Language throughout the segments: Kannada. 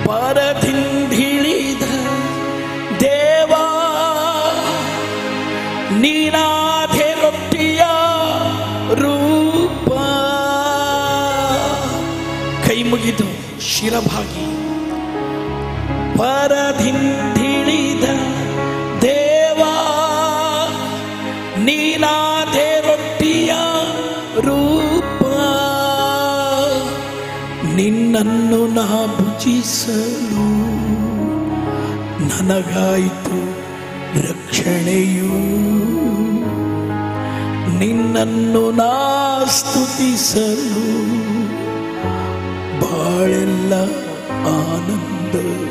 ಪರದಿಂದಿಳಿದ ದೇವಾ ನೀನಾದೆ ರೊಟ್ಟಿಯ ರೂಪ ಕೈ ಮುಗಿದು ಶಿರಭಾಗಿ ಪರದಿಂದಿಳಿದ ದೇವಾ ನೀನಾದೆ ರೊಟ್ಟಿಯ ರೂಪ ನಿನ್ನನ್ನು ನಾ ಭುಜಿಸಲು ನನಗಾಯಿತು ರಕ್ಷಣೆಯು ನಿನ್ನನ್ನು ನಾ ಸ್ತುತಿಸಲು ಬಾಳೆಲ್ಲ ಆನಂದ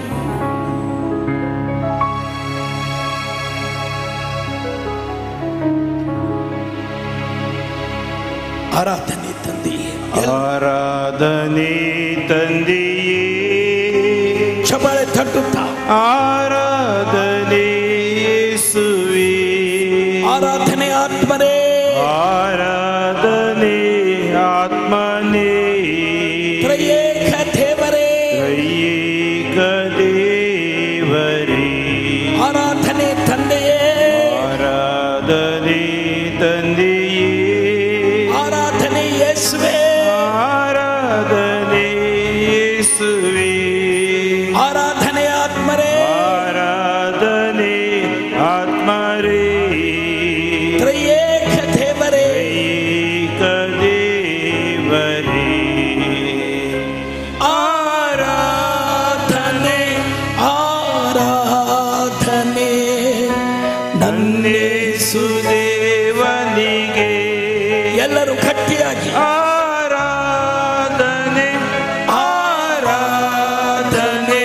ಆರಾಧನೆ ತಂದೆಯೇ ಆರಾಧನೆ ತಂದೆಯೇ ಚಬಾಳೆ ತಟ್ಟುತ್ತಾ ಆರಾಧನೆ ಯೇಸುವೇ ಆರಾಧನೆ ಆತ್ಮರೇ ಆರಾಧನೆ ಆತ್ಮನೇ ತ್ರಯೇಕ ದೇವರೇ ತ್ರಯೇಕ ದೇವರೇ ಆರಾಧನೆ ತಂದೆಯೇ ಆರಾಧನೆ ತಂದೆಯೇ ಆರಾಧನೆ ಯೇಸುವೆ ಆರಾಧನೆ ಯೇಸುವೇ ಆರಾಧನೆ ಆತ್ಮರೇ ಆರಾಧನೆ ಆತ್ಮರೇ ತ್ರಯೇಕ ದೇವರೇ ಏಕ ದೇವರೇ ಆರಾಧನೆ ಆರಾಧನೆ ನನ್ನೇಸು ದೇವನಿಗೆ ಎಲ್ಲರೂ ಗಟ್ಟಿಯಾಗಿ ಆರಾಧನೆ ಆರಾಧನೆ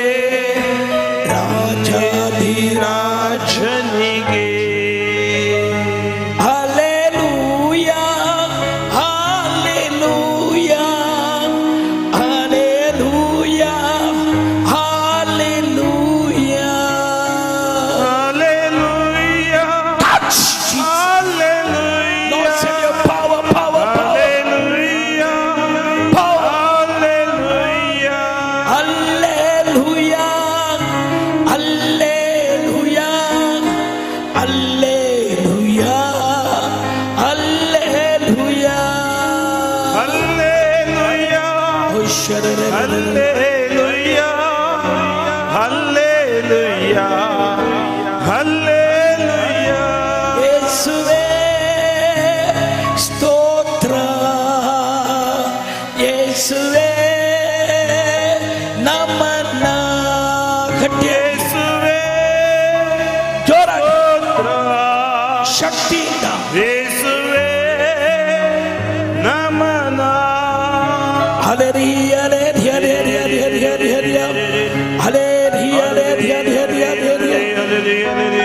ರಾಜಾಧಿರಾಜ ರಾಜನಿಗೆ Hallelujah, hallelujah, hallelujah, hallelujah. Hallelujah. Touch, Jesus. Lord, send your Hallelujah. power, power, power, Hallelujah. power. Hallelujah. Hallelujah, hallelujah, hallelujah, hallelujah. Hallelujah. Oh, shadadadadada. Hallelujah. Hallelujah. Hallelujah. ಯೇಸುವೇ ಸ್ತೋತ್ರ ಯೇಸುವೇ ನಮನ ಗಟ್ಟಿ ಯೇಸುವೇ ಜೋರಾಗಿ ಸ್ತೋತ್ರ. ಶಕ್ತಿಯಿಂದ ಯೇಸುವೇ ನಮನ ಹಲೇರಿ ಹಲೇರಿ ಹಲೇರಿ ಹಲೇರಿ ಹಲೇರಿ ಹಲೇರಿ ಹಲೇರಿ ಹಲೇರಿ ಹಲೇರಿ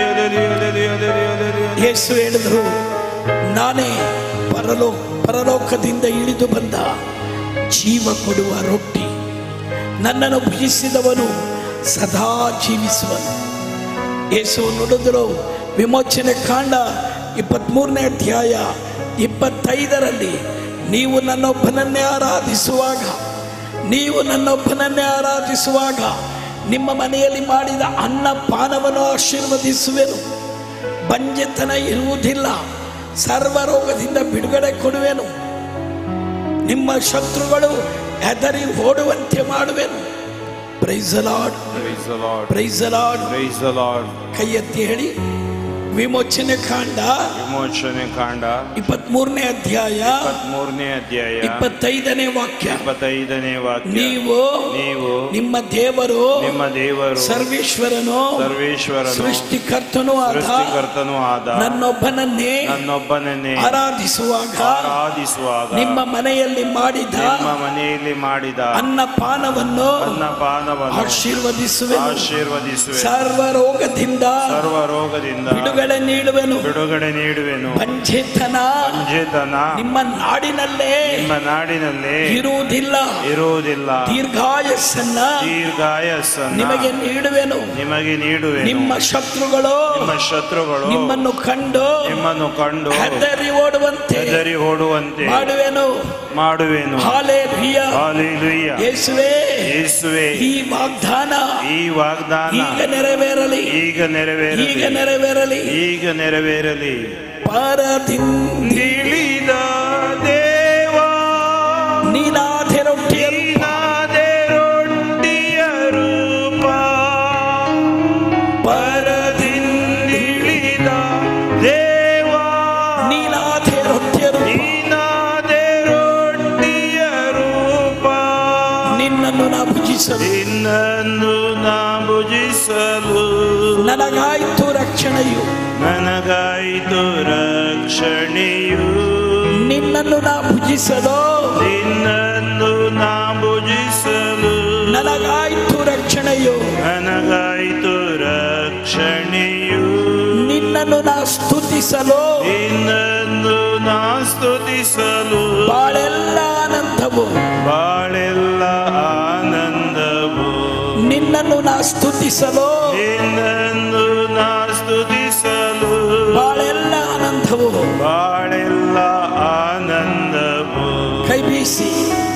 ಯೇಸು ಹೇಳಿದ್ರು ನಾನೇ ಪರಲೋ ಪರಲೋಕದಿಂದ ಇಳಿದು ಬಂದ ಜೀವ ಕೊಡುವ ರೊಟ್ಟಿ ನನ್ನನ್ನು ಭುಜಿಸಿದವನು ಸದಾ ಜೀವಿಸುವನು ಯೇಸು ನುಡಿದ್ರು ವಿಮೋಚನೆ ಕಾಂಡ ಇಪ್ಪತ್ಮೂರನೇ ಅಧ್ಯಾಯ ಇಪ್ಪತ್ತೈದರಲ್ಲಿ ನೀವು ನನ್ನೊಬ್ಬನನ್ನೇ ಆರಾಧಿಸುವಾಗ ನೀವು ನನ್ನೊಬ್ಬನನ್ನೇ ಆರಾಧಿಸುವಾಗ ನಿಮ್ಮ ಮನೆಯಲ್ಲಿ ಮಾಡಿದ ಅನ್ನ ಪಾನವನ್ನು ಆಶೀರ್ವದಿಸುವೆನು ಬಂಜೆತನ ಇರುವುದಿಲ್ಲ ಸರ್ವರೋಗದಿಂದ ಬಿಡುಗಡೆ ಕೊಡುವೆನು ನಿಮ್ಮ ಶತ್ರುಗಳು ಹೆದರಿ ಓಡುವಂತೆ ಮಾಡುವೆನು praise Lord Praise the Lord. Praise Lord Praise the Lord. ಕೈ ಎತ್ತಿ ಹೇಳಿ ವಿಮೋಚನೆ ಕಾಂಡ ವಿಮೋಚನೆ ಕಾಂಡ ಇಪ್ಪತ್ಮೂರನೇ ಅಧ್ಯಾಯ ಇಪ್ಪತ್ಮೂರನೇ ಅಧ್ಯಾಯ ಇಪ್ಪತ್ತೈದನೇ ವಾಕ್ಯ ಇಪ್ಪತ್ತೈದನೇ ವಾಕ್ಯ ನೀವು ನೀವು ನಿಮ್ಮ ದೇವರು ನಿಮ್ಮ ದೇವರು ಸರ್ವೇಶ್ವರನು ಸರ್ವೇಶ್ವರನು ಸೃಷ್ಟಿಕರ್ತನೂ ಆದ ಸೃಷ್ಟಿಕರ್ತನೂ ಆದ ನನ್ನೊಬ್ಬನನ್ನೇ ನನ್ನೊಬ್ಬನನ್ನೇ ಆರಾಧಿಸುವಾಗ ಆರಾಧಿಸುವಾಗ ನಿಮ್ಮ ಮನೆಯಲ್ಲಿ ಮಾಡಿದ ನಿಮ್ಮ ಮನೆಯಲ್ಲಿ ಮಾಡಿದ ಅನ್ನಪಾನವನ್ನು ಅನ್ನಪಾನವನ್ನು ಆಶೀರ್ವದಿಸುವೆ ಆಶೀರ್ವದಿಸುವೆ ಸರ್ವ ರೋಗದಿಂದ ಸರ್ವ ರೋಗದಿಂದ ಬಿಡುಗಡೆ ನೀಡುವೆನು ಬಿಡುಗಡೆ ನೀಡುವೆನು ಪಂಚೇತನ ಪಂಚೇತನ ನಿಮ್ಮ ನಾಡಿನಲ್ಲೇ ನಿಮ್ಮ ನಾಡಿನಲ್ಲಿ ಇರುವುದಿಲ್ಲ ಇರುವುದಿಲ್ಲ ದೀರ್ಘಾಯಸ್ಸನ್ನ ದೀರ್ಘಾಯಸ್ಸನ್ನ ನಿಮಗೆ ನೀಡುವೆನು ನಿಮಗೆ ನೀಡುವೆನು ನಿಮ್ಮ ಶತ್ರುಗಳು ನಿಮ್ಮ ಶತ್ರುಗಳು ನಿಮ್ಮನ್ನು ಕಂಡು ನಿಮ್ಮನ್ನು ಕಂಡು ಹೆದರಿ ಓಡುವಂತೆ ಹೆದರಿ ಓಡುವಂತೆ ಮಾಡುವೆನು ಮಾಡುವೆನು ಹಾಲೆ ಹಾಲೆಲೂಯ್ಯ ಯೇಸುವೆ ಯೇಸುವೆ ಈ ವಾಗ್ದಾನ ಈ ವಾಗ್ದಾನ ಈಗ ನೆರವೇರಲಿ ಈಗ ನೆರವೇರಲಿ ಈಗ ನೆರವೇರಲಿ ಈಗ ನೆರವೇರಲಿ ಪರದಿಂದ ತಿಳಿದ ದೇವಾ ನೀನಾದೆ ರೊಟ್ಟಿಯಲ್ಲಿ ನೀನಾದೆ ರೊಟ್ಟಿಯ ರೂಪ ಪರದಿಂದಿಳಿದ ದೇವಾ ನೀನಾದೆ ರೊಟ್ಟಿಯರು ನೀನಾದೆ ರೊಟ್ಟಿಯ ರೂಪ ನಿನ್ನನ್ನು ನಾ ಭುಜಿಸಲು ನಿನ್ನನ್ನು ನಾ ಭುಜಿಸಲು ನನಗಾಯ್ತು ರಕ್ಷಣೆಯು ನನಗಾಯಿತು ರಕ್ಷಣೆಯು ನಿನ್ನನ್ನು ನಾ ಭುಜಿಸಲು ನಿನ್ನನ್ನು ನಾ ಭುಜಿಸಲು ನನಗಾಯ್ತು ರಕ್ಷಣೆಯು ನನಗಾಯಿತು ರಕ್ಷಣೆಯು ನಿನ್ನನ್ನು ನಾ ಸ್ತುತಿಸಲು ನಿನ್ನನ್ನು ನಾ ಸ್ತುತಿಸಲು ಬಾಳೆಲ್ಲ ಆನಂದವು ಬಾಳೆಲ್ಲ ಆನಂದವು ನಿನ್ನನ್ನು ನಾ ಸ್ತುತಿಸಲು ನಿನ್ನನ್ನು ನಾ ಸ್ತುತಿಸಲು ಬಾಳೆಲ್ಲ ಆನಂದವು ಬಾಳೆಲ್ಲ ಆನಂದವು ಕೈ ಬೀಸಿ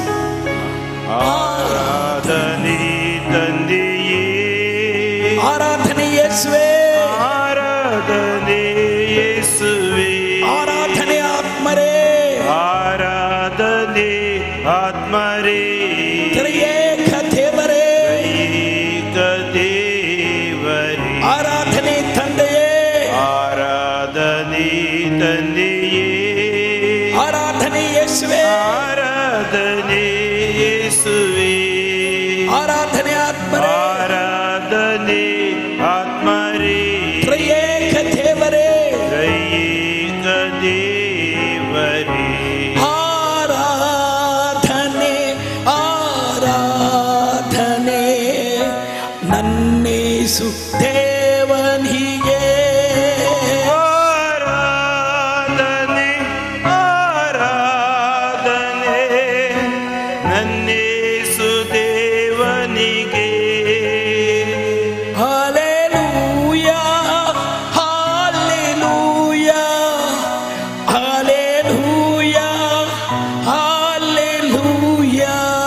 ಆರಾಧನೆ ತಂದೆಯೇ ಆರಾಧನೆ ಯೇಸುವೆ ಆರಾಧನೆ ಯೇಸುವೆ ಆರಾಧನೆ ಆತ್ಮರೇ ಆರಾಧನೆ ಆತ್ಮರೇ ತ್ರಿಯೇಕ ದೇವರೇ ಏಕ ದೇವರೇ ಆರಾಧನೆ ತಂದೆಯೇ ಆರಾಧನೆ ತಂದೆಯೇ ಆರಾಧನೆ ಯೇಸುವೆ ಆರಾಧನೆ ಯೇಸುವೆ ಆರಾಧನೆ ಆತ್ಮರೇ ಆರಾಧನೆ ಆತ್ಮರೇ ತ್ರಿಯೇಕ ದೇವರೇ ದೈಕ ದೇವರೇ ಆರಾಧನೆ ಆರಾಧನೆ ನನ್ನೇಸು ದೇವನಿಗೆ ಆರಾಧನೆ ಆರಾಧನೆ ನನ್ನೇಸು ದೇವನಿಗೆ hallelujah hallelujah hallelujah hallelujah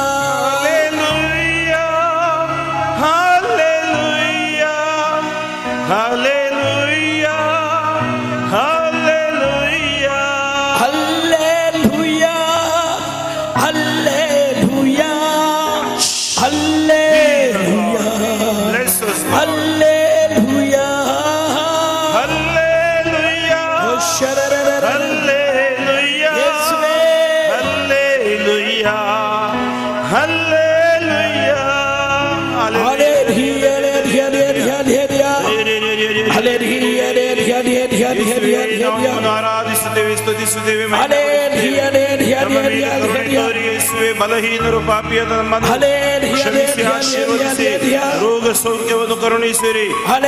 Hallelujah, hallelujah, hallelujah, hallelujah. Hallelujah hallelujah hallelujah Bless us, Lord. Hallelujah Hallelujah, ಶರರರರ hallelujah, ಯೇಸುವೇ. hallelujah, hallelujah, hallelujah hallelujah hallelujah ನಾಮವನ್ನು ಆರಾಧಿಸುತ್ತೇವೆ ಸ್ತುತಿಸುತ್ತೇವೆ ಯೇಸುವೆ ಬಲಹೀನರು ಪಾಪಿಯಾದ ನಮ್ಮನ್ನು ಕ್ಷಮಿಸಿ ಆಶೀರ್ವದಿಸಿ ರೋಗ ಸೌಖ್ಯವನ್ನು ಕರುಣಿಸಿರಿ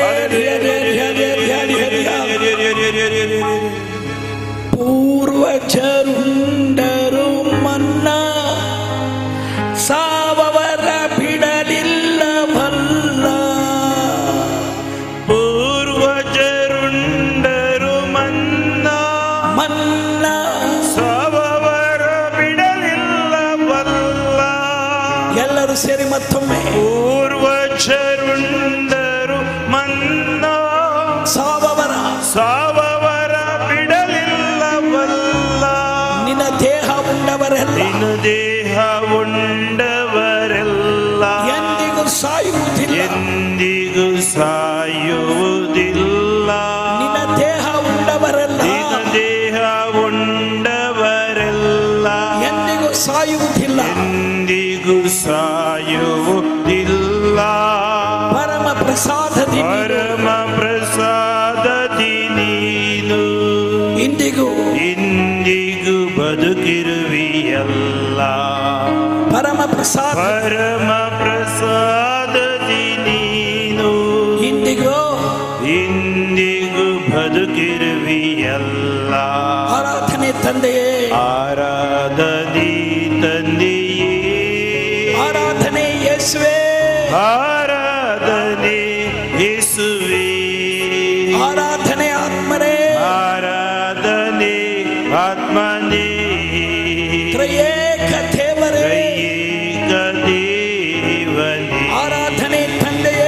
ಪೂರ್ವಜರುಂಡರು ಮನ್ನ ಸಾವವರ ಬಿಡಲಿಲ್ಲವಲ್ಲ ಪೂರ್ವಜರುಂಡರು ಮನ್ನ ಮನ್ನ ಸಾವವರ ಬಿಡಲಿಲ್ಲವಲ್ಲ ಎಲ್ಲರೂ ಸೇರಿ ಮತ್ತೊಮ್ಮೆ ಪೂರ್ವಜರುಂಡರು ಮನ್ನ ಸಾವವರ ಸಾವವರ ಬಿಡಲಿಲ್ಲವಲ್ಲ ನಿನ್ನ ದೇಹ ಉಂಡವರೆಲ್ಲ ನಿನ್ನ ದೇಹ ಉಂಡವರೆಲ್ಲ ಎಂದಿಗೂ ಸಾಯುವುದಿಲ್ಲ ಎಂದಿಗೂ ಸಾಯುವುದಿಲ್ಲ ನಿನ್ನ ದೇಹ ಉಂಡವರೆಲ್ಲ ನಿನ್ನ ದೇಹ ಉಂಡವರೆಲ್ಲ ಎಂದಿಗೂ ಸಾಯುವುದಿಲ್ಲ ಎಂದಿಗೂ ಸಾಯುವುದಿಲ್ಲ ಪರಮ ಪ್ರಸಾದದಿ ಪರಮ ಪ್ರಸಾದದಿ ನೀನು ಇಂದಿಗೂ ಇಂದಿಗೂ ಬದುಕಿರುವಿಯಲ್ಲ ಪರಮ ಪ್ರಸಾದ ಪರಮ ಪ್ರಸಾದದಿ ನೀನು ಇಂದಿಗೂ ಇಂದಿಗೂ ಬದುಕಿರುವಿಯಲ್ಲ ಆರಾಧನೆ ತಂದೆಯೇ ಆರಾಧನೆ ತಂದೆಯೇ ಆರಾಧನೆ ಯೇಸುವೆ ಆರಾಧನೆ ಯೇಸುವೆ ಆರಾಧನೆ ಆತ್ಮರೇ ಆರಾಧನೆ ಆತ್ಮನೇ ತ್ರಯೇಕ ದೇವರೇ ತ್ರಯೇಕ ದೇವನೇ ಆರಾಧನೆ ತಂದೆಯೇ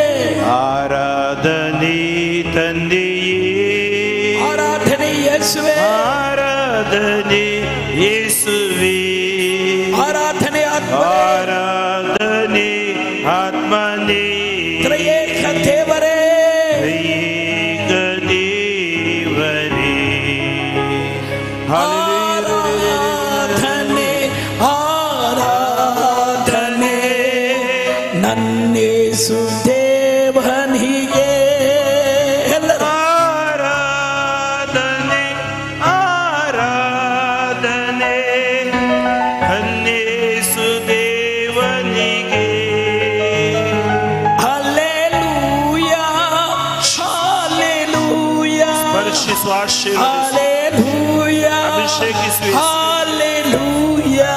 ಆರಾಧನೆ ತಂದೆಯೇ ಆರಾಧನೆ ಯೇಸುವೆ ಆರಾಧನೆ ಯೇಸುವೆ ಆರಾಧನೆ ಆತ್ಮರೇ ಆರಾಧನೆ ಆತ್ಮನೇ ತ್ರಯೇಕ ದೇವರೇ ತ್ರಯೇಕ ದೇವರೇ ಆರಾಧನೆ ಆರಾಧನೆ ನನ್ನೇಸು ದೇವನಿಗೆ ಎಲ್ಲರೂ ಆರಾಧನೆ ಆರಾಧನೆ ಹನ್ನೇಸು ದೇವನಿಗೆ ಹಲ್ಲೆಲೂಯಾ ಹಲ್ಲೆಲೂಯಾ ಸ್ಪರ್ಶಿಸುವ ಆಶೀರ್ವದಿಸು hallelujah ಅಭಿಷೇಕಿಸು. Hallelujah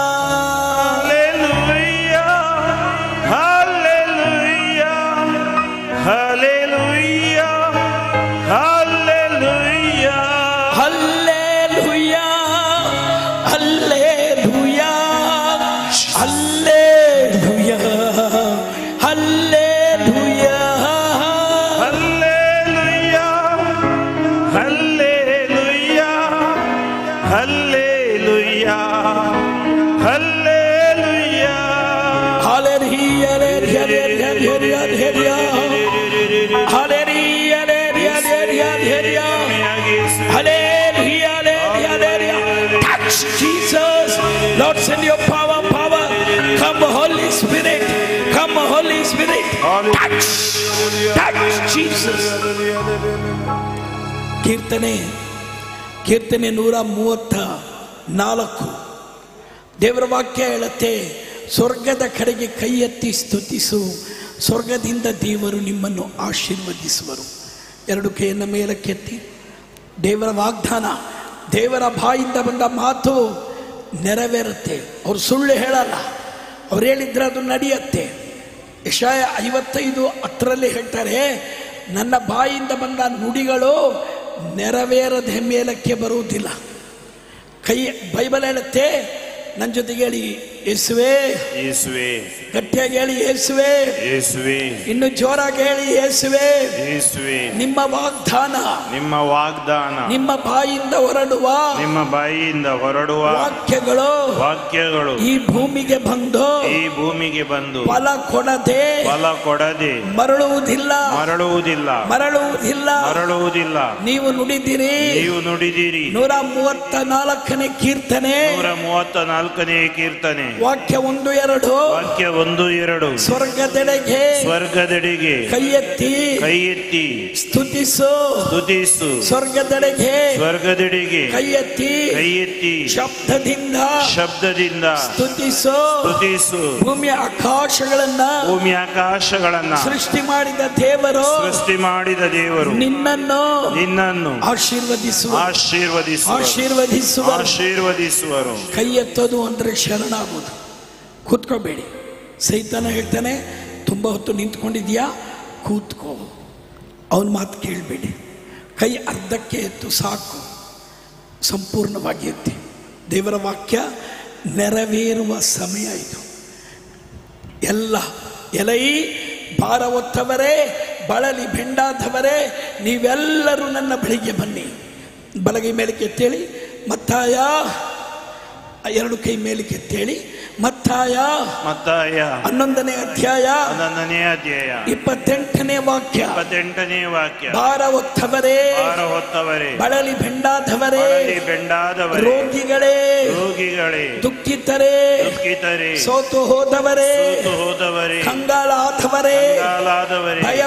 Hallelujah, hallelujah, hallelujah, hallelujah. Hallelujah hallelujah hallelujah hallelujah Hallelujah, hallelujah, hallelujah, hallelujah. Hallelujah, hallelujah, hallelujah, hallelujah. Hallelujah, hallelujah, hallelujah. Hallelujah, hallelujah, hallelujah. Touch Jesus. Lord, send your power, power. Come, Holy Spirit. Come, Holy Spirit. Touch, touch Jesus. ಕೀರ್ತನೆ ಕೀರ್ತನೆ ನೂರ ಮೂವತ್ತ ನಾಲ್ಕು ದೇವರ ವಾಕ್ಯ ಹೇಳುತ್ತೆ ಸ್ವರ್ಗದ ಕಡೆಗೆ ಕೈ ಎತ್ತಿ ಸ್ತುತಿಸು ಸ್ವರ್ಗದಿಂದ ದೇವರು ನಿಮ್ಮನ್ನು ಆಶೀರ್ವದಿಸುವರು ಎರಡು ಕೈಯನ್ನು ಮೇಲಕ್ಕೆತ್ತಿ ದೇವರ ವಾಗ್ದಾನ ದೇವರ ಬಾಯಿಂದ ಬಂದ ಮಾತು ನೆರವೇರುತ್ತೆ ಅವ್ರು ಸುಳ್ಳು ಹೇಳಲ್ಲ ಅವ್ರು ಹೇಳಿದ್ರೆ ಅದು ನಡೆಯುತ್ತೆ ಯಶಾಯ ಐವತ್ತೈದು ಹತ್ತರಲ್ಲಿ ಹೇಳ್ತಾರೆ ನನ್ನ ಬಾಯಿಂದ ಬಂದ ನುಡಿಗಳು ನೆರವೇರದ ಮೇಲಕ್ಕೆ ಬರುವುದಿಲ್ಲ ಕೈ ಬೈಬಲ್ ಹೇಳುತ್ತೆ ನನ್ನ ಜೊತೆಗೆ ಹೇಳಿ ಯೇಸುವೆ ಯೇಸುವೆ ಗಟ್ಟಿಯಾಗಿ ಹೇಳಿ ಯೇಸುವೆ ಯೇಸುವೆ ಇನ್ನು ಜೋರಾಗಿ ಹೇಳಿ ಯೇಸುವೆ ಯೇಸುವೆ ನಿಮ್ಮ ವಾಗ್ದಾನ ನಿಮ್ಮ ವಾಗ್ದಾನ ನಿಮ್ಮ ಬಾಯಿಂದ ಹೊರಡುವ ನಿಮ್ಮ ಬಾಯಿಯಿಂದ ಹೊರಡುವ ವಾಕ್ಯಗಳು ವಾಕ್ಯಗಳು ಈ ಭೂಮಿಗೆ ಬಂದು ಈ ಭೂಮಿಗೆ ಬಂದು ಫಲ ಕೊಡದೆ ಫಲ ಕೊಡದೆ ಮರಳುವುದಿಲ್ಲ ಮರಳುವುದಿಲ್ಲ ಮರಳುವುದಿಲ್ಲ ಮರಳುವುದಿಲ್ಲ ನೀವು ನುಡಿದಿರಿ ನೀವು ನುಡಿದಿರಿ ನೂರ ಮೂವತ್ತ ನಾಲ್ಕನೇ ಕೀರ್ತನೆ ನೂರ ಮೂವತ್ತ ನಾಲ್ಕನೇ ಕೀರ್ತನೆ ವಾಕ್ಯ ಒಂದು ಎರಡು ವಾಕ್ಯ ಒಂದು ಎರಡು ಸ್ವರ್ಗದೆಡೆಗೆ ಸ್ವರ್ಗದೆಡೆಗೆ ಕೈ ಎತ್ತಿ ಕೈ ಎತ್ತಿ ಸ್ತುತಿಸು ಸ್ತುತಿಸು ಸ್ವರ್ಗದೆಡೆಗೆ ಸ್ವರ್ಗದೆಡೆಗೆ ಕೈ ಎತ್ತಿ ಕೈ ಎತ್ತಿ ಶಬ್ದದಿಂದ ಶಬ್ದದಿಂದ ಸ್ತುತಿಸು ಸ್ತುತಿಸು ಭೂಮಿಯ ಆಕಾಶಗಳನ್ನ ಭೂಮಿ ಆಕಾಶಗಳನ್ನ ಸೃಷ್ಟಿ ಮಾಡಿದ ದೇವರು ಸೃಷ್ಟಿ ಮಾಡಿದ ದೇವರು ನಿನ್ನನ್ನು ನಿನ್ನನ್ನು ಆಶೀರ್ವದಿಸುವ ಆಶೀರ್ವದಿಸುವ ಆಶೀರ್ವದಿಸುವ ಆಶೀರ್ವದಿಸುವರು ಕೈ ಎತ್ತೋದು ಅಂದ್ರೆ ಶರಣಾಗೋದು ಕೂತ್ಕೋಬೇಡಿ ಸೈತಾನ ಹೇಳ್ತಾನೆ ತುಂಬ ಹೊತ್ತು ನಿಂತ್ಕೊಂಡಿದ್ಯಾ ಕೂತ್ಕೋ ಅವನ ಮಾತು ಕೇಳಬೇಡಿ ಕೈ ಅರ್ಧಕ್ಕೆ ಎತ್ತು ಸಾಕು ಸಂಪೂರ್ಣವಾಗಿ ಎತ್ತಿ ದೇವರ ವಾಕ್ಯ ನೆರವೇರುವ ಸಮಯ ಇದು ಎಲ್ಲ ಎಲೈ ಭಾರ ಹೊತ್ತವರೇ ಬಳಲಿ ಬೆಂಡಾದವರೇ ನೀವೆಲ್ಲರೂ ನನ್ನ ಬಳಿಗೆ ಬನ್ನಿ ಬಲಗೈ ಮೇಲಕ್ಕೆ ಎತ್ತೇಳಿ ಮತ್ತಾಯ ಎರಡು ಕೈ ಮೇಲಕ್ಕೆ ಎತ್ತೇಳಿ ಮತ್ತಾಯ ಮತ್ತಾಯ ಹನ್ನೊಂದನೇ ಅಧ್ಯಾಯ ಹನ್ನೊಂದನೇ ಅಧ್ಯಾಯ ಇಪ್ಪತ್ತೆಂಟನೇ ವಾಕ್ಯ ಇಪ್ಪತ್ತೆಂಟನೇ ವಾಕ್ಯ ಭಾರ ಹೊತ್ತವರೇ ಭಾರ ಹೊತ್ತವರೇ ಬಳಲಿ ಬೆಂಡಾದವರೇ ಬಳಲಿ ಬೆಂಡಾದವರೇ ರೋಗಿಗಳೇ ರೋಗಿಗಳೇ ದುಃಖಿತರೇ ದುಃಖಿತರೇ ಸೋತು ಹೋದವರೇ ಸೋತು ಹೋದವರೇ ಕಂಗಾಲಾದವರೇ ಕಂಗಾಲಾದವರೇ ಭಯ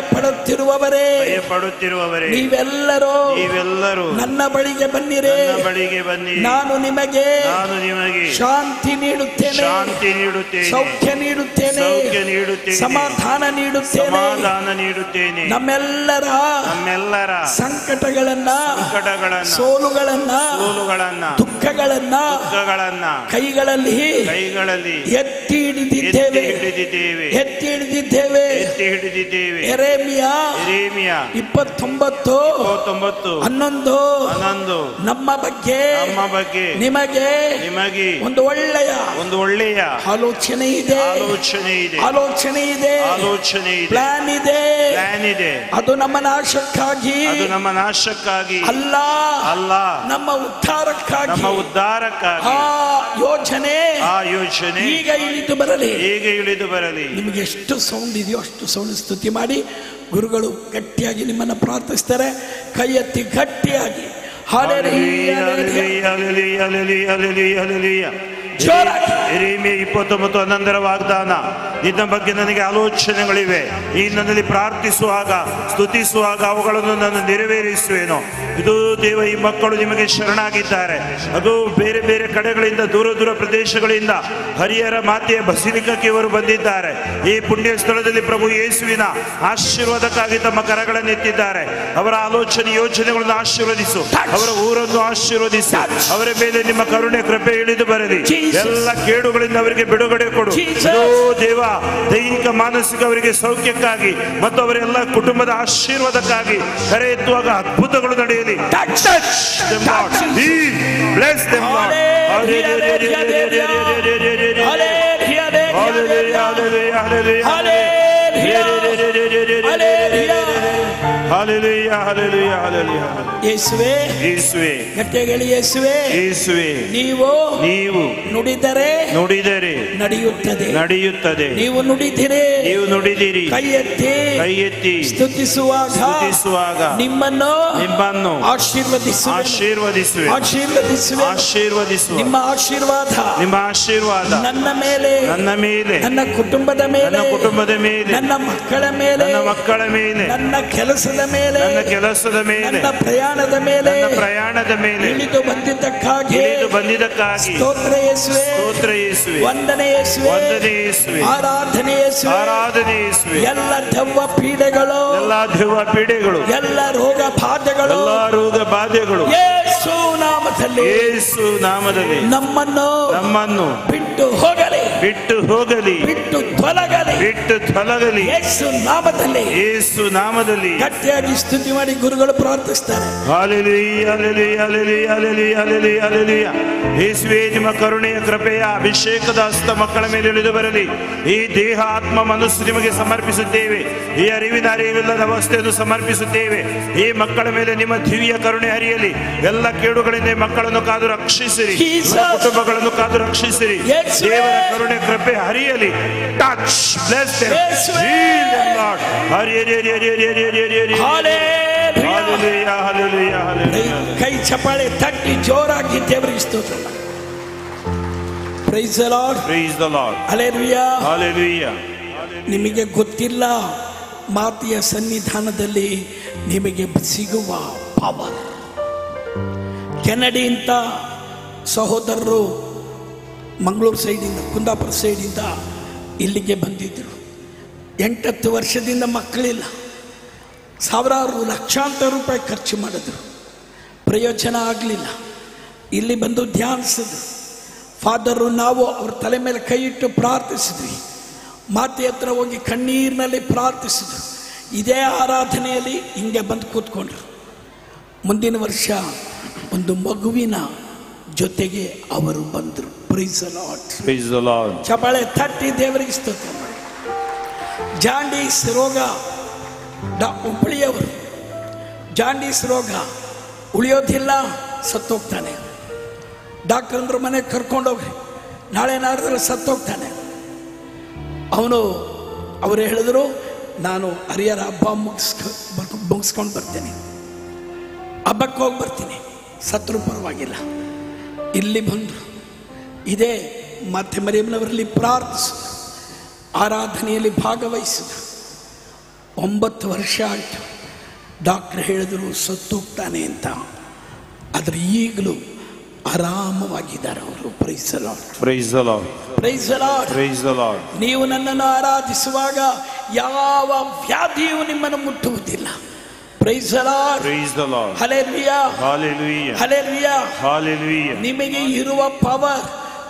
ಪಡುತ್ತಿರುವವರೇ ಭಯಪಡುತ್ತಿರುವವರೇ ನೀವೆಲ್ಲರೂ ನೀವೆಲ್ಲರೂ ನನ್ನ ಬಳಿಗೆ ಬನ್ನಿರೇ ನನ್ನ ಬಳಿಗೆ ಬನ್ನಿ ನಾನು ನಿಮಗೆ ನಾನು ನಿಮಗೆ ಶಾಂತಿ ನೀಡುತ್ತೇನೆ ಶಾಂತಿ ನೀಡುತ್ತೇನೆ ಸೌಖ್ಯ ನೀಡುತ್ತೇನೆ ಸೌಖ್ಯ ನೀಡುತ್ತೇನೆ ಸಮಾಧಾನ ನೀಡುತ್ತೇನೆ ಸಮಾಧಾನ ನೀಡುತ್ತೇನೆ ನಮ್ಮೆಲ್ಲರ ನಮ್ಮೆಲ್ಲರ ಸಂಕಟಗಳನ್ನ ಸಂಕಟಗಳನ್ನ ಸೋಲುಗಳನ್ನ ಸೋಲುಗಳನ್ನ ದುಃಖಗಳನ್ನ ದುಃಖಗಳನ್ನ ಕೈಗಳಲ್ಲಿ ಕೈಗಳಲ್ಲಿ ಎತ್ತಿ ಎತ್ತಿ ಹಿಡಿದಿದ್ದೇವೆ ಹಿಡಿದಿದ್ದೇವೆ ಎತ್ತಿ ಹಿಡಿದಿದ್ದೇವೆ ಎತ್ತಿ ಹಿಡಿದಿದ್ದೇವೆ ಎರೇಮಿಯ ಎರೇಮಿಯ ಇಪ್ಪತ್ತೊಂಬತ್ತು ಇಪ್ಪತ್ತೊಂಬತ್ತು ಹನ್ನೊಂದು ಹನ್ನೊಂದು ನಮ್ಮ ಬಗ್ಗೆ ನಮ್ಮ ಬಗ್ಗೆ ನಿಮಗೆ ನಿಮಗೆ ಒಂದು ಒಳ್ಳೆಯ ಒಂದು ಒಳ್ಳೆಯ ಆಲೋಚನೆ ಇದೆ ಆಲೋಚನೆ ಇದೆ ಆಲೋಚನೆ ಇದೆ ಆಲೋಚನೆ ಇದೆ ಪ್ಲಾನ್ ಇದೆ ಪ್ಲಾನ್ ಇದೆ ಅದು ನಮ್ಮ ನಾಶಕ್ಕಾಗಿ ಅದು ನಮ್ಮ ನಾಶಕ್ಕಾಗಿ ಅಲ್ಲ ಅಲ್ಲ ನಮ್ಮ ಉದ್ಧಾರಕ್ಕಾಗಿ ನಮ್ಮ ಉದ್ಧಾರಕ್ಕಾಗಿ ಆ ಯೋಜನೆ ಆ ಯೋಚನೆ ಈಗ ಇಳಿದು ಬರಲಿ ಹೇಗೆ ಇಳಿದು ಬರಲಿ ನಿಮಗೆ ಎಷ್ಟು ಸೌಂಡ್ ಇದೆಯೋ ಅಷ್ಟು ಸೌಂಡ್ ಸ್ತುತಿ ಮಾಡಿ ಗುರುಗಳು ಗಟ್ಟಿಯಾಗಿ ನಿಮ್ಮನ್ನು ಪ್ರಾರ್ಥಿಸ್ತಾರೆ ಕೈ ಎತ್ತಿ ಗಟ್ಟಿಯಾಗಿ hallelujah, hallelujah. Hallelujah, hallelujah, hallelujah, hallelujah. ಜೋರಾಗಿ. ಎರೇಮಿಯ ಇಪ್ಪತ್ತೊಂಬತ್ತು ಹನ್ನೊಂದರ ವಾಗ್ದಾನ ನಿನ್ನ ಬಗ್ಗೆ ನನಗೆ ಆಲೋಚನೆಗಳಿವೆ ಈ ನನ್ನಲ್ಲಿ ಪ್ರಾರ್ಥಿಸುವಾಗ ಸ್ತುತಿಸುವಾಗ ಅವುಗಳನ್ನು ನಾನು ನೆರವೇರಿಸುವೆನು ಇದು ದೇವ ಈ ಮಕ್ಕಳು ನಿಮಗೆ ಶರಣಾಗಿದ್ದಾರೆ ಅದು ಬೇರೆ ಬೇರೆ ಕಡೆಗಳಿಂದ ದೂರ ದೂರ ಪ್ರದೇಶಗಳಿಂದ ಹರಿಹರ ಮಾತೆಯ ಬಸಿಲಿಕಕ್ಕೆ ಇವರು ಬಂದಿದ್ದಾರೆ ಈ ಪುಣ್ಯ ಸ್ಥಳದಲ್ಲಿ ಪ್ರಭು ಯೇಸುವಿನ ಆಶೀರ್ವಾದಕ್ಕಾಗಿ ತಮ್ಮ ಕರಗಳನ್ನು ಎತ್ತಿದ್ದಾರೆ ಅವರ ಆಲೋಚನೆ ಯೋಚನೆಗಳನ್ನು ಆಶೀರ್ವದಿಸು ಅವರ ಊರನ್ನು ಆಶೀರ್ವದಿಸು ಅವರ ಮೇಲೆ ನಿಮ್ಮ ಕರುಣೆ ಕೃಪೆ ಇಳಿದು ಬರಲಿ Jesus. ಎಲ್ಲ ಕೇಡುಗಳಿಂದ ಅವರಿಗೆ ಬಿಡುಗಡೆ ಕೊಡು Jesus. ಓ ದೇವ ದೈಹಿಕ ಮಾನಸಿಕ ಅವರಿಗೆ ಸೌಖ್ಯಕ್ಕಾಗಿ ಮತ್ತು ಅವರೆಲ್ಲ ಕುಟುಂಬದ ಆಶೀರ್ವಾದಕ್ಕಾಗಿ ಕರೆ ಎತ್ತುವಾಗ ಅದ್ಭುತಗಳು ನಡೆಯಲಿ Touch, them, Lord. touch. Heal. Bless them, Lord. Hallelujah, hallelujah, hallelujah. Hallelujah, Hallelujah, hallelujah, hallelujah, hallelujah. Hallelujah. Hallelujah. Hallelujah, hallelujah, hallelujah. ಯೇಸುವೆ ಯೇಸುವೆ ಗಟ್ಟಿಯಾಗಿ ಹೇಳಿ ಯೇಸುವೆ ಯೇಸುವೆ ನೀವು ನೀವು ನುಡಿದರೆ ನುಡಿದರೆ ನಡೆಯುತ್ತದೆ ನಡೆಯುತ್ತದೆ ನೀವು ನುಡಿದಿರಿ ನೀವು ನುಡಿದಿರಿ ಕೈ ಎತ್ತಿ ಕೈ ಎತ್ತಿ ಸ್ತುತಿಸುವಾಗ ಸ್ತುತಿಸುವಾಗ ನಿಮ್ಮನ್ನು ನಿಮ್ಮನ್ನು ಆಶೀರ್ವದಿಸುವೆ ಆಶೀರ್ವದಿಸುವೆ ಆಶೀರ್ವದಿಸುವೆ ಆಶೀರ್ವದಿಸುವ ನಿಮ್ಮ ಆಶೀರ್ವಾದ ನಿಮ್ಮ ಆಶೀರ್ವಾದ ನನ್ನ ಮೇಲೆ ನನ್ನ ಮೇಲೆ ನನ್ನ ಕುಟುಂಬದ ಮೇಲೆ ನನ್ನ ಕುಟುಂಬದ ಮೇಲೆ ನನ್ನ ಮಕ್ಕಳ ಮೇಲೆ ನನ್ನ ಮಕ್ಕಳ ಮೇಲೆ ನನ್ನ ಕೆಲಸದ ಮೇಲೆ ನನ್ನ ಕೆಲಸದ ಮೇಲೆ ನನ್ನ ಪ್ರಯಾಣದ ಮೇಲೆ ನನ್ನ ಪ್ರಯಾಣದ ಮೇಲೆ ಇಳಿದು ಬಂದಿದ್ದಕ್ಕಾಗಿ ಇಳಿದು ಬಂದಿದ್ದಕ್ಕಾಗಿ ಸ್ತೋತ್ರ ಯೇಸುವೆ ಸ್ತೋತ್ರ ಯೇಸುವೆ ವಂದನೆ ಯೇಸುವೆ ವಂದನೆ ಯೇಸುವೆ ಆರಾಧನೆ ಯೇಸುವೆ ಆರಾಧನೆ ಯೇಸುವೆ ಎಲ್ಲ ದೆವ್ವ ಪೀಡೆಗಳು ಎಲ್ಲಾ ದೆವ್ವ ಪೀಡೆಗಳು ಎಲ್ಲ ರೋಗ ಬಾಧೆಗಳು ಎಲ್ಲಾ ರೋಗ ಬಾಧೆಗಳು ಯೇಸು ನಾಮದಲ್ಲಿ ಯೇಸು ನಾಮದಲ್ಲಿ ನಮ್ಮನ್ನು ನಮ್ಮನ್ನು ಬಿಟ್ಟು ಹೋಗಲಿ ಬಿಟ್ಟು ಹೋಗಲಿ ಬಿಟ್ಟು ತೊಲಗಲಿ ಬಿಟ್ಟು ತೊಲಗಲಿ ಯೇಸು ನಾಮದಲ್ಲಿ ಯೇಸು ನಾಮದಲ್ಲಿ ಗಟ್ಟಿಯಾಗಿ ಸ್ತುತಿ ಮಾಡಿ ಗುರುಗಳು ಪ್ರಾರ್ಥಿಸ್ತಾರೆ hallelujah, hallelujah, hallelujah, hallelujah, hallelujah, hallelujah. ಯೇಸುವೇ ನಿಮ್ಮ ಕರುಣೆಯ ಕೃಪೆಯ ಅಭಿಷೇಕದ ಹಸ್ತ ಮಕ್ಕಳ ಮೇಲೆ ಇಳಿದು ಬರಲಿ ಈ ದೇಹ ಆತ್ಮ ಮನಸ್ಸು ನಿಮಗೆ ಸಮರ್ಪಿಸುತ್ತೇವೆ ಈ ಅರಿವಿನ ಅರಿವಿಲ್ಲದ ಅವಸ್ಥೆಯನ್ನು ಸಮರ್ಪಿಸುತ್ತೇವೆ ಈ ಮಕ್ಕಳ ಮೇಲೆ ನಿಮ್ಮ ದಿವ್ಯ ಕರುಣೆ ಹರಿಯಲಿ ಎಲ್ಲ ಕೇಡುಗಳಿಂದ ಈ ಮಕ್ಕಳನ್ನು ಕಾದು ರಕ್ಷಿಸಿರಿ Jesus. ಇವರ ಕುಟುಂಬಗಳನ್ನು ಕಾದು ರಕ್ಷಿಸಿರಿ ಯೇಸುವೇ. ದೇವರ ಕರುಣೆ ಕೃಪೆ ಹರಿಯಲಿ ಟಚ್ ಬ್ಲೆಸ್ ಯೇಸುವೇ. ಹರಿಯರಿ ಹರಿ ಹರಿ ಹರಿ ಹರಿ ಹರಿ ಹರಿ ಹರಿ Hallelujah. Hallelujah, hallelujah, hallelujah. ಕೈ ಚಪ್ಪಾಳೆ ತಟ್ಟಿ ಜೋರಾಗಿ ದೇವರಿಗೆ ಸ್ತೋತ್ರ praise Lord Praise the Lord. Alleluia Hallelujah. ನಿಮಗೆ ಗೊತ್ತಿಲ್ಲ ಮಾತೆಯ ಸನ್ನಿಧಾನದಲ್ಲಿ ನಿಮಗೆ ಸಿಗುವ ಪವರ್ ಕೆನಡಿ ಅಂತ ಸಹೋದರರು ಮಂಗಳೂರು ಸೈಡಿಂದ ಕುಂದಾಪುರ ಸೈಡಿಂದ ಇಲ್ಲಿಗೆ ಬಂದಿದ್ದರು ಎಂಟತ್ತು ವರ್ಷದಿಂದ ಮಕ್ಕಳಿಲ್ಲ ಸಾವಿರಾರು ಲಕ್ಷಾಂತರ ರೂಪಾಯಿ ಖರ್ಚು ಮಾಡಿದ್ರು ಪ್ರಯೋಜನ ಆಗಲಿಲ್ಲ ಇಲ್ಲಿ ಬಂದು ಧ್ಯಾನಿಸಿದ್ರು ಫಾದರು ನಾವು ಅವ್ರ ತಲೆ ಮೇಲೆ ಕೈ ಇಟ್ಟು ಪ್ರಾರ್ಥಿಸಿದ್ವಿ ಮಾತೆ ಹತ್ರ ಹೋಗಿ ಕಣ್ಣೀರಿನಲ್ಲಿ ಪ್ರಾರ್ಥಿಸಿದ್ರು ಇದೇ ಆರಾಧನೆಯಲ್ಲಿ ಹಿಂಗೆ ಬಂದು ಕೂತ್ಕೊಂಡ್ರು ಮುಂದಿನ ವರ್ಷ ಒಂದು ಮಗುವಿನ ಜೊತೆಗೆ ಅವರು ಬಂದರು praise Lord Praise the Lord. ಚಪಾಳೆ ತಟ್ಟಿ ದೇವರಿಗೆ ಸ್ತೋತ್ರ ಮಾಡಿ ಜಾಂಡೀಸ್ ರೋಗ ಡಾ ಹುಬ್ಬಳ್ಳಿಯವರು ಜಾಂಡೀಸ್ ರೋಗ ಉಳಿಯೋದಿಲ್ಲ ಸತ್ತೋಗ್ತಾನೆ ಡಾಕ್ಟರ್ ಅಂದ್ರು ಮನೆಗೆ ಕರ್ಕೊಂಡೋಗ್ರಿ ನಾಳೆ ನಾಡಿದ್ರೆ ಸತ್ತೋಗ್ತಾನೆ ಅವನು ಅವರು ಹೇಳಿದ್ರು ನಾನು ಹರಿಹರ ಹಬ್ಬ ಮುಗಿಸ್ಕ ಬರ್ಕೊ- ಮುಗಿಸ್ಕೊಂಡು ಬರ್ತೇನೆ ಹಬ್ಬಕ್ಕೆ ಹೋಗಿ ಬರ್ತೀನಿ ಸತ್ರು ಪರವಾಗಿಲ್ಲ ಇಲ್ಲಿ ಬಂದರು ಇದೇ ಮತ್ತೆ ಮರಿಯಮ್ಮನವರಲ್ಲಿ ಪ್ರಾರ್ಥಿಸಿದ್ರು ಆರಾಧನೆಯಲ್ಲಿ ಭಾಗವಹಿಸಿದ್ರು ಒಂಬತ್ತು ವರ್ಷ ಆಯಿತು ಡಾಕ್ಟ್ರ್ ಹೇಳಿದ್ರು ಸತ್ತೋಗ್ತಾನೆ ಅಂತ ಆದರೆ ಈಗಲೂ ಆರಾಮವಾಗಿದ್ದಾರೆ ಅವರು ಪ್ರೈಸಲ ಪ್ರೈಸ್ ದ ಲಾರ್ಡ್ ಪ್ರೈಸಲ ಪ್ರೈಸ್ ದ ಲಾರ್ಡ್ ನೀವು ನನ್ನನ್ನು ಆರಾಧಿಸುವಾಗ ಯಾವ ವ್ಯಾಧಿಯೂ ನಿಮ್ಮನ್ನು ಮುಟ್ಟುವುದಿಲ್ಲ ಪ್ರೈಸಲ praise the Lord hallelujah hallelujah hallelujah hallelujah ನಿಮಗೆ ಇರುವ ಪವರ್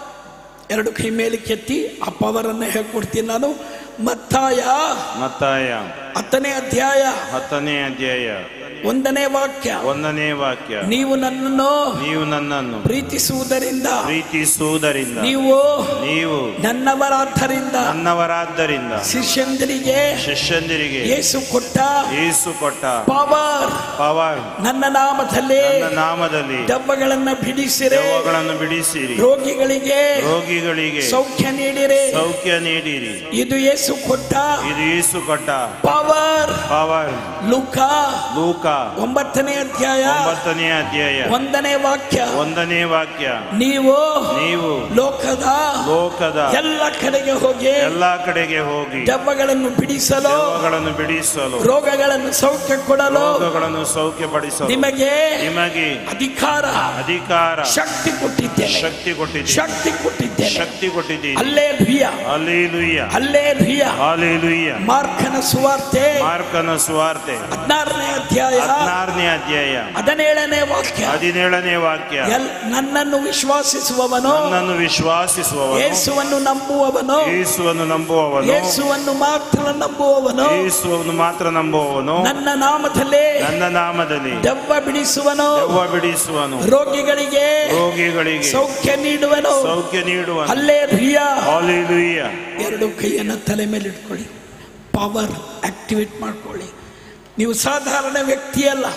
ಎರಡು ಕೈ ಮೇಲೆ ಕೆತ್ತಿ ಆ ಪವರನ್ನು ಹೇಳ್ಕೊಡ್ತೀನಿ ನಾನು ಮತ್ತಾಯ ಮತ್ತಾಯ ಹತ್ತನೇ ಅಧ್ಯಾಯ ಹತ್ತನೇ ಅಧ್ಯಾಯ ಒಂದನೇ ವಾಕ್ಯ ಒಂದನೇ ವಾಕ್ಯ ನೀವು ನನ್ನನ್ನು ನೀವು ನನ್ನನ್ನು ಪ್ರೀತಿಸುವುದರಿಂದ ಪ್ರೀತಿಸುವುದರಿಂದ ನೀವು ನೀವು ನನ್ನವರಾದ್ದರಿಂದ ನನ್ನವರಾದ್ದರಿಂದ ಶಿಷ್ಯಂದರಿಗೆ ಶಿಷ್ಯಂದಿರಿಗೆ ಯೇಸು ಕೊಟ್ಟ ಯೇಸು ಕೊಟ್ಟ ಪವರ್ ಪವರ್ ನನ್ನ ನಾಮದಲ್ಲಿ ನನ್ನ ನಾಮದಲ್ಲಿ ದೆವ್ವಗಳನ್ನ ಬಿಡಿಸಿರೆ ದೆವ್ವಗಳನ್ನು ಬಿಡಿಸಿರಿ ರೋಗಿಗಳಿಗೆ ರೋಗಿಗಳಿಗೆ ಸೌಖ್ಯ ನೀಡಿರೆ ಸೌಖ್ಯ ನೀಡಿರಿ ಇದು ಯೇಸು ಕೊಟ್ಟ ಇದು ಯೇಸು ಕೊಟ್ಟ ಪವರ್ ಪವರ್ ಲುಕ ಲೂಕ ಒಂಬತ್ತನೇ ಅಧ್ಯಾಯ ಒಂಬತ್ತನೇ ಅಧ್ಯಾಯ ಒಂದನೇ ವಾಕ್ಯ ಒಂದನೇ ವಾಕ್ಯ ನೀವು ನೀವು ಲೋಕದ ಲೋಕದ ಎಲ್ಲ ಕಡೆಗೆ ಹೋಗಿ ಎಲ್ಲಾ ಕಡೆಗೆ ಹೋಗಿ ದೆವ್ವಗಳನ್ನು ಬಿಡಿಸಲು ದೆವ್ವಗಳನ್ನು ಬಿಡಿಸಲು ರೋಗಗಳನ್ನು ಸೌಖ್ಯ ಕೊಡಲು ರೋಗಗಳನ್ನು ಸೌಖ್ಯಪಡಿಸಲು ನಿಮಗೆ ನಿಮಗೆ ಅಧಿಕಾರ ಅಧಿಕಾರ ಶಕ್ತಿ ಕೊಟ್ಟಿದ್ದೇನೆ ಶಕ್ತಿ ಕೊಟ್ಟಿದ್ದೀರಿ ಶಕ್ತಿ ಕೊಟ್ಟಿದ್ದೇನೆ ಶಕ್ತಿ ಕೊಟ್ಟಿದ್ದೀರಿ ಅಲ್ಲೇ ಧುಯ್ಯ ಅಲ್ಲೇಲುಯ್ಯ ಅಲ್ಲೇ ಧುಯ್ಯ ಹಾಲೇಲುಯ್ಯ ಮಾರ್ಕನ ಸುವಾರ್ತೆ ಮಾರ್ಕನ ಸುವಾರ್ತೆ ಹದಿನಾರನೇ ಅಧ್ಯಾಯ ಹದಿನಾರನೇ ಅಧ್ಯಾಯ ಹದಿನೇಳನೇ ವಾಕ್ಯ ಹದಿನೇಳನೇ ವಾಕ್ಯ ಎಲ್- ನನ್ನನ್ನು ವಿಶ್ವಾಸಿಸುವವನು ನನ್ನನ್ನು ವಿಶ್ವಾಸಿಸುವವನು ಯೇಸುವನ್ನು ನಂಬುವವನು ಯೇಸುವನ್ನು ನಂಬುವವನು ಯೇಸುವನ್ನು ಮಾತ್ರ ನಂಬುವವನು ಯೇಸುವನ್ನು ಮಾತ್ರ ನಂಬುವವನು ನನ್ನ ನಾಮದಲ್ಲಿ ನನ್ನ ನಾಮದಲ್ಲಿ ದೆವ್ವ ಬಿಡಿಸುವನು ದೆವ್ವ ಬಿಡಿಸುವನು ರೋಗಿಗಳಿಗೆ ರೋಗಿಗಳಿಗೆ ಸೌಖ್ಯ ನೀಡುವನು ಸೌಖ್ಯ ನೀಡುವನು ಅಲ್ಲೇ ಧುಯ್ಯ ಹಾಲೇಲುಯ್ಯ ಎರಡು ಕೈಯನ್ನು ತಲೆ ಮೇಲೆ ಇಟ್ಕೊಳ್ಳಿ ಪವರ್ ಆಕ್ಟಿವೇಟ್ ಮಾಡ್ಕೊಳ್ಳಿ ನೀವು ಸಾಧಾರಣ ವ್ಯಕ್ತಿಯಲ್ಲ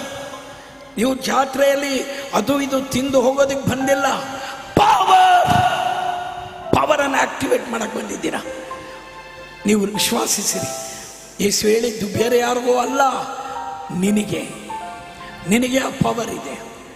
ನೀವು ಜಾತ್ರೆಯಲ್ಲಿ ಅದು ಇದು ತಿಂದು ಹೋಗೋದಕ್ಕೆ ಬಂದಿಲ್ಲ ಪವರ್ ಪವರನ್ನು ಆಕ್ಟಿವೇಟ್ ಮಾಡಕ್ಕೆ ಬಂದಿದ್ದೀರಾ ನೀವು ವಿಶ್ವಾಸಿಸಿರಿ ಯೇಸು ಹೇಳಿದ್ದು ಬೇರೆ ಯಾರಿಗೂ ಅಲ್ಲ ನಿನಗೆ ನಿನಗೆ ಆ ಪವರ್ ಇದೆ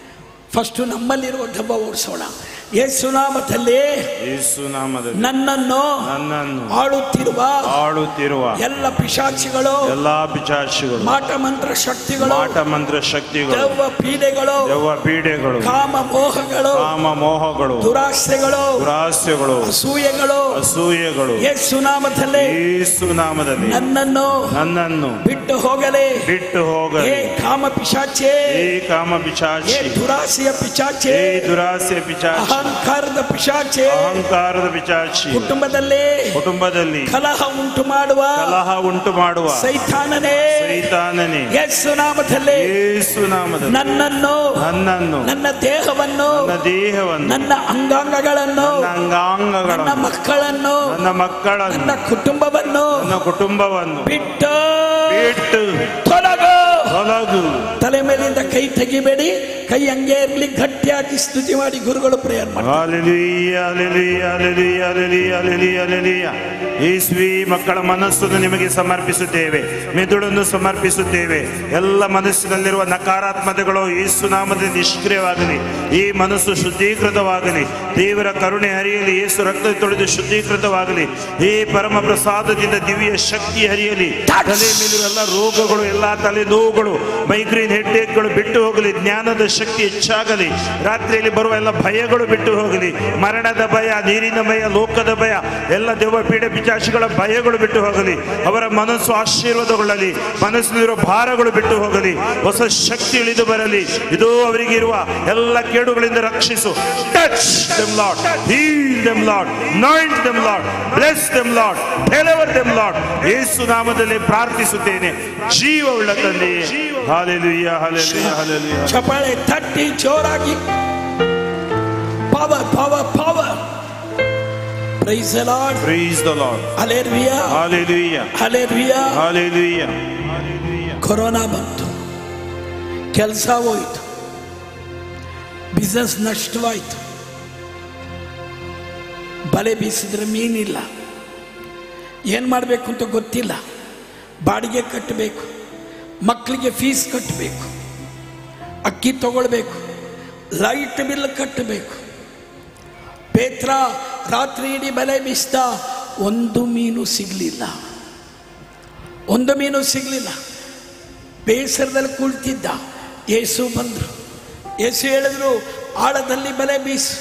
ಫಸ್ಟು ನಮ್ಮಲ್ಲಿರುವ ದೆವ್ವ ಓಡಿಸೋಣ ಯೇಸು ನಾಮದಲ್ಲಿ ಯೇಸು ನಾಮದಲ್ಲಿ ನನ್ನನ್ನು ನನ್ನನ್ನು ಆಳುತ್ತಿರುವ ಆಳುತ್ತಿರುವ ಎಲ್ಲ ಪಿಶಾಚಿಗಳು ಎಲ್ಲಾ ಪಿಚಾಚಿಗಳು ಮಾಟ ಮಂತ್ರ ಶಕ್ತಿಗಳು ಮಾಟ ಮಂತ್ರ ಶಕ್ತಿಗಳು ದೆವ್ವ ಪೀಡೆಗಳು ದೆವ್ವ ಪೀಡೆಗಳು ಕಾಮ ಮೋಹಗಳು ಕಾಮ ಮೋಹಗಳು ದುರಾಸೆಗಳು ದುರಾಸ್ಯಗಳು ಅಸೂಯೆಗಳು ಅಸೂಯೆಗಳು ಯೇಸು ನಾಮದಲ್ಲಿ ಯೇಸು ನಾಮದಲ್ಲಿ ನನ್ನನ್ನು ನನ್ನನ್ನು ಬಿಟ್ಟು ಹೋಗಲೇ ಬಿಟ್ಟು ಏ ಹೋಗಲಿ ಕಾಮ ಪಿಶಾಚೆ ಏ ಕಾಮ ಏ ಪಿಚಾಚಿ ದುರಾಸೆಯ ಪಿಶಾಚೆ ಏ ದುರಾಸೆ ಪಿಚಾಚಿ ಅಹಂಕಾರದ ಪಿಶಾಚೆ ಅಹಂಕಾರದ ಪಿಚಾಚಿ ಕುಟುಂಬದಲ್ಲಿ ಕುಟುಂಬದಲ್ಲಿ ಕಲಹ ಉಂಟು ಮಾಡುವ ಕಲಹ ಉಂಟು ಮಾಡುವ ಸೈತಾನನೇ ಸೈತಾನನೇ ಯೇಸು ನಾಮದಲ್ಲಿ ಯೇಸು ನಾಮದಲ್ಲಿ ನನ್ನನ್ನು ನನ್ನನ್ನು ನನ್ನ ದೇಹವನ್ನು ನನ್ನ ದೇಹವನ್ನು ನನ್ನ ಅಂಗಾಂಗಗಳನ್ನು ನನ್ನ ನನ್ನ ಅಂಗಾಂಗಗಳನ್ನು ಮಕ್ಕಳನ್ನು ನನ್ನ ಮಕ್ಕಳನ್ನು ನನ್ನ ಕುಟುಂಬವನ್ನು ನನ್ನ ಕುಟುಂಬವನ್ನು ಬಿಟ್ಟು ಬಿಟ್ಟು ತೊಲಗು ತೊಲಗು ತಲೆ ಮೇಲಿಂದ ಕೈ ತೆಗಿಬೇಡಿ ಕೈ ಹಂಗೆ ಇರ್ಲಿ ಗಟ್ಟಿಯಾಗಿ ಸ್ತುತಿ ಮಾಡಿ ಗುರುಗಳು ಪ್ರೇಯರ್ ಮಾಡಿ hallelujah, hallelujah, hallelujah, hallelujah, hallelujah, hallelujah. ಯೇಸುವೆ ಮಕ್ಕಳ ಮನಸ್ಸನ್ನು ನಿಮಗೆ ಸಮರ್ಪಿಸುತ್ತೇವೆ ಮೆದುಳನ್ನು ಸಮರ್ಪಿಸುತ್ತೇವೆ ಎಲ್ಲ ಮನಸ್ಸಿನಲ್ಲಿರುವ ನಕಾರಾತ್ಮಕಗಳು ಯೇಸು ನಾಮದಲ್ಲಿ ನಿಷ್ಕ್ರಿಯವಾಗಲಿ ಈ ಮನಸ್ಸು ಶುದ್ಧೀಕೃತವಾಗಲಿ ದೇವರ ಕರುಣೆ ಹರಿಯಲಿ ಯೇಸು ರಕ್ತ ತೊಳೆದು ಶುದ್ಧೀಕೃತವಾಗಲಿ ಈ ಪರಮ ಪ್ರಸಾದದಿಂದ ದಿವ್ಯ ಶಕ್ತಿ ಹರಿಯಲಿ ತಲೆ ಮೇಲಿರುವ ಎಲ್ಲ ರೋಗಗಳು ಎಲ್ಲ ತಲೆ ನೋವುಗಳು ಮೈಗ್ರೇನ್ ಹೆಡ್ಡೇಕ್ಗಳು ಬಿಟ್ಟು ಹೋಗಲಿ ಜ್ಞಾನದ ಶಕ್ತಿ ಹೆಚ್ಚಾಗಲಿ ರಾತ್ರಿಯಲ್ಲಿ ಬರುವ ಎಲ್ಲ ಭಯಗಳು ಬಿಟ್ಟು ಹೋಗಲಿ ಮರಣದ ಭಯ ನೀರಿನ ಭಯ ಲೋಕದ ಭಯ ಎಲ್ಲ ದೆವ್ವ ಪೀಡೆ ಪಿಚಾಚಿಗಳ ಭಯಗಳು ಬಿಟ್ಟು ಹೋಗಲಿ ಅವರ ಮನಸ್ಸು ಆಶೀರ್ವಾದಗೊಳ್ಳಲಿ ಮನಸ್ಸಿನಲ್ಲಿರುವ ಭಾರಗಳು ಬಿಟ್ಟು ಹೋಗಲಿ ಹೊಸ ಶಕ್ತಿ ಇಳಿದು ಬರಲಿ ಇದು ಅವರಿಗಿರುವ ಎಲ್ಲ ಕೇಡುಗಳಿಂದ ರಕ್ಷಿಸು touch them Lord heal them Lord anoint them Lord bless them Lord deliver them Lord Yesu ನಾಮದಲ್ಲಿ ಪ್ರಾರ್ಥಿಸುತ್ತೇನೆ ಜೀವವುಳ್ಳ ತಂದೆಯೇ ಹಾಲೆಲುಯ್ಯ ಹಾಲೆಲುಯ್ಯ ಹಾಲೆಲುಯ್ಯ ಚಪಾಳೆ ತಟ್ಟಿ ಜೋರಾಗಿ power power power praise Lord Praise the Lord. Alleluia Hallelujah. Alleluia Hallelujah. Corona ಬಂತು ಕೆಲಸ ಹೋಯ್ತು ಬಿಸ್ನೆಸ್ ನಷ್ಟವಾಯಿತು ಬಲೆ ಬೀಸಿದ್ರೆ ಮೀನಿಲ್ಲ ಏನು ಮಾಡಬೇಕು ಅಂತ ಗೊತ್ತಿಲ್ಲ ಬಾಡಿಗೆ ಕಟ್ಟಬೇಕು ಮಕ್ಕಳಿಗೆ ಫೀಸ್ ಕಟ್ಟಬೇಕು ಅಕ್ಕಿ ತಗೊಳ್ಬೇಕು ಲೈಟ್ ಬಿಲ್ ಕಟ್ಟಬೇಕು ಪೇತ್ರ ರಾತ್ರಿ ಇಡೀ ಬಲೆ ಬೀಸ್ದ ಒಂದು ಮೀನು ಸಿಗಲಿಲ್ಲ ಒಂದು ಮೀನು ಸಿಗಲಿಲ್ಲ ಬೇಸರದಲ್ಲಿ ಕುಳಿತಿದ್ದ ಯೇಸು ಬಂದರು ಯೇಸು ಹೇಳಿದ್ರು ಆಳದಲ್ಲಿ ಬಲೆ ಬೀಸು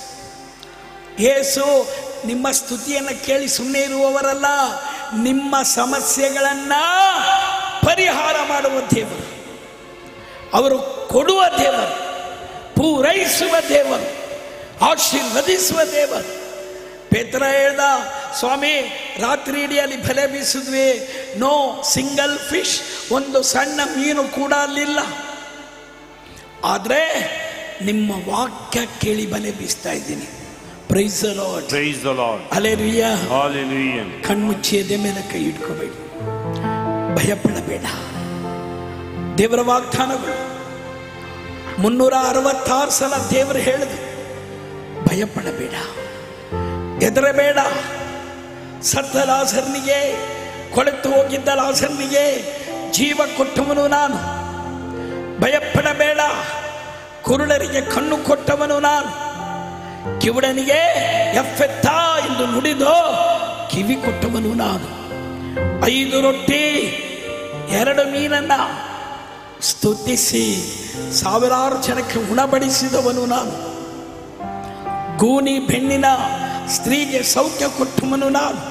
ಯೇಸು ನಿಮ್ಮ ಸ್ತುತಿಯನ್ನು ಕೇಳಿ ಸುಮ್ಮನೆ ಇರುವವರಲ್ಲ ನಿಮ್ಮ ಸಮಸ್ಯೆಗಳನ್ನ ಪರಿಹಾರ ಮಾಡುವ ದೇವರು ಅವರು ಕೊಡುವ ದೇವರು ಪೂರೈಸುವ ದೇವರು ಆಶೀರ್ವದಿಸುವ ದೇವರು ಪೇತ್ರ ಹೇಳ್ದ ಸ್ವಾಮಿ ರಾತ್ರಿ ಇಡೀ ಅಲ್ಲಿ ಬಲೆ ಬೀಸಿದ್ವಿ ನೋ ಸಿಂಗಲ್ ಫಿಶ್ ಒಂದು ಸಣ್ಣ ಮೀನು ಕೂಡ ಅಲ್ಲಿಲ್ಲ ಆದರೆ ನಿಮ್ಮ ವಾಕ್ಯ ಕೇಳಿ ಬಲೆ ಬೀಸ್ತಾ ಇದ್ದೀನಿ praise Lord Praise the Lord. Alleluia Hallelujah. ಕಣ್ಮುಚ್ಚಿ ಎದೆ ಮೇಲೆ ಕೈ ಇಟ್ಕೋಬೇಡಿ ಭಯಪಡಬೇಡ ದೇವರ ವಾಗ್ದಾನಗಳು ಮುನ್ನೂರ ಅರವತ್ತಾರು ಸಲ ದೇವರು ಹೇಳಿದ್ರು ಭಯಪಡಬೇಡ ಹೆದರಬೇಡ ಸತ್ತ ಲಾಸರ್ನಿಗೆ ಕೊಳೆತು ಹೋಗಿದ್ದ ಲಾಸರ್ನಿಗೆ ಜೀವ ಕೊಟ್ಟವನು ನಾನು ಭಯಪಡಬೇಡ ಕುರುಡರಿಗೆ ಕಣ್ಣು ಕೊಟ್ಟವನು ನಾನು ಕಿವುಡನಿಗೆ ಎಫೆತ್ತ ಎಂದು ನುಡಿದೋ ಕಿವಿ ಕೊಟ್ಟವನು ನಾನು ಐದು ರೊಟ್ಟಿ ಎರಡು ಮೀನನ್ನ ಸ್ತುತಿಸಿ ಸಾವಿರಾರು ಜನಕ್ಕೆ ಉಣಬಡಿಸಿದವನು ನಾನು ಗೂನಿ ಬೆಣ್ಣಿನ ಸ್ತ್ರೀಗೆ ಸೌಖ್ಯ ಕೊಟ್ಟವನು ನಾನು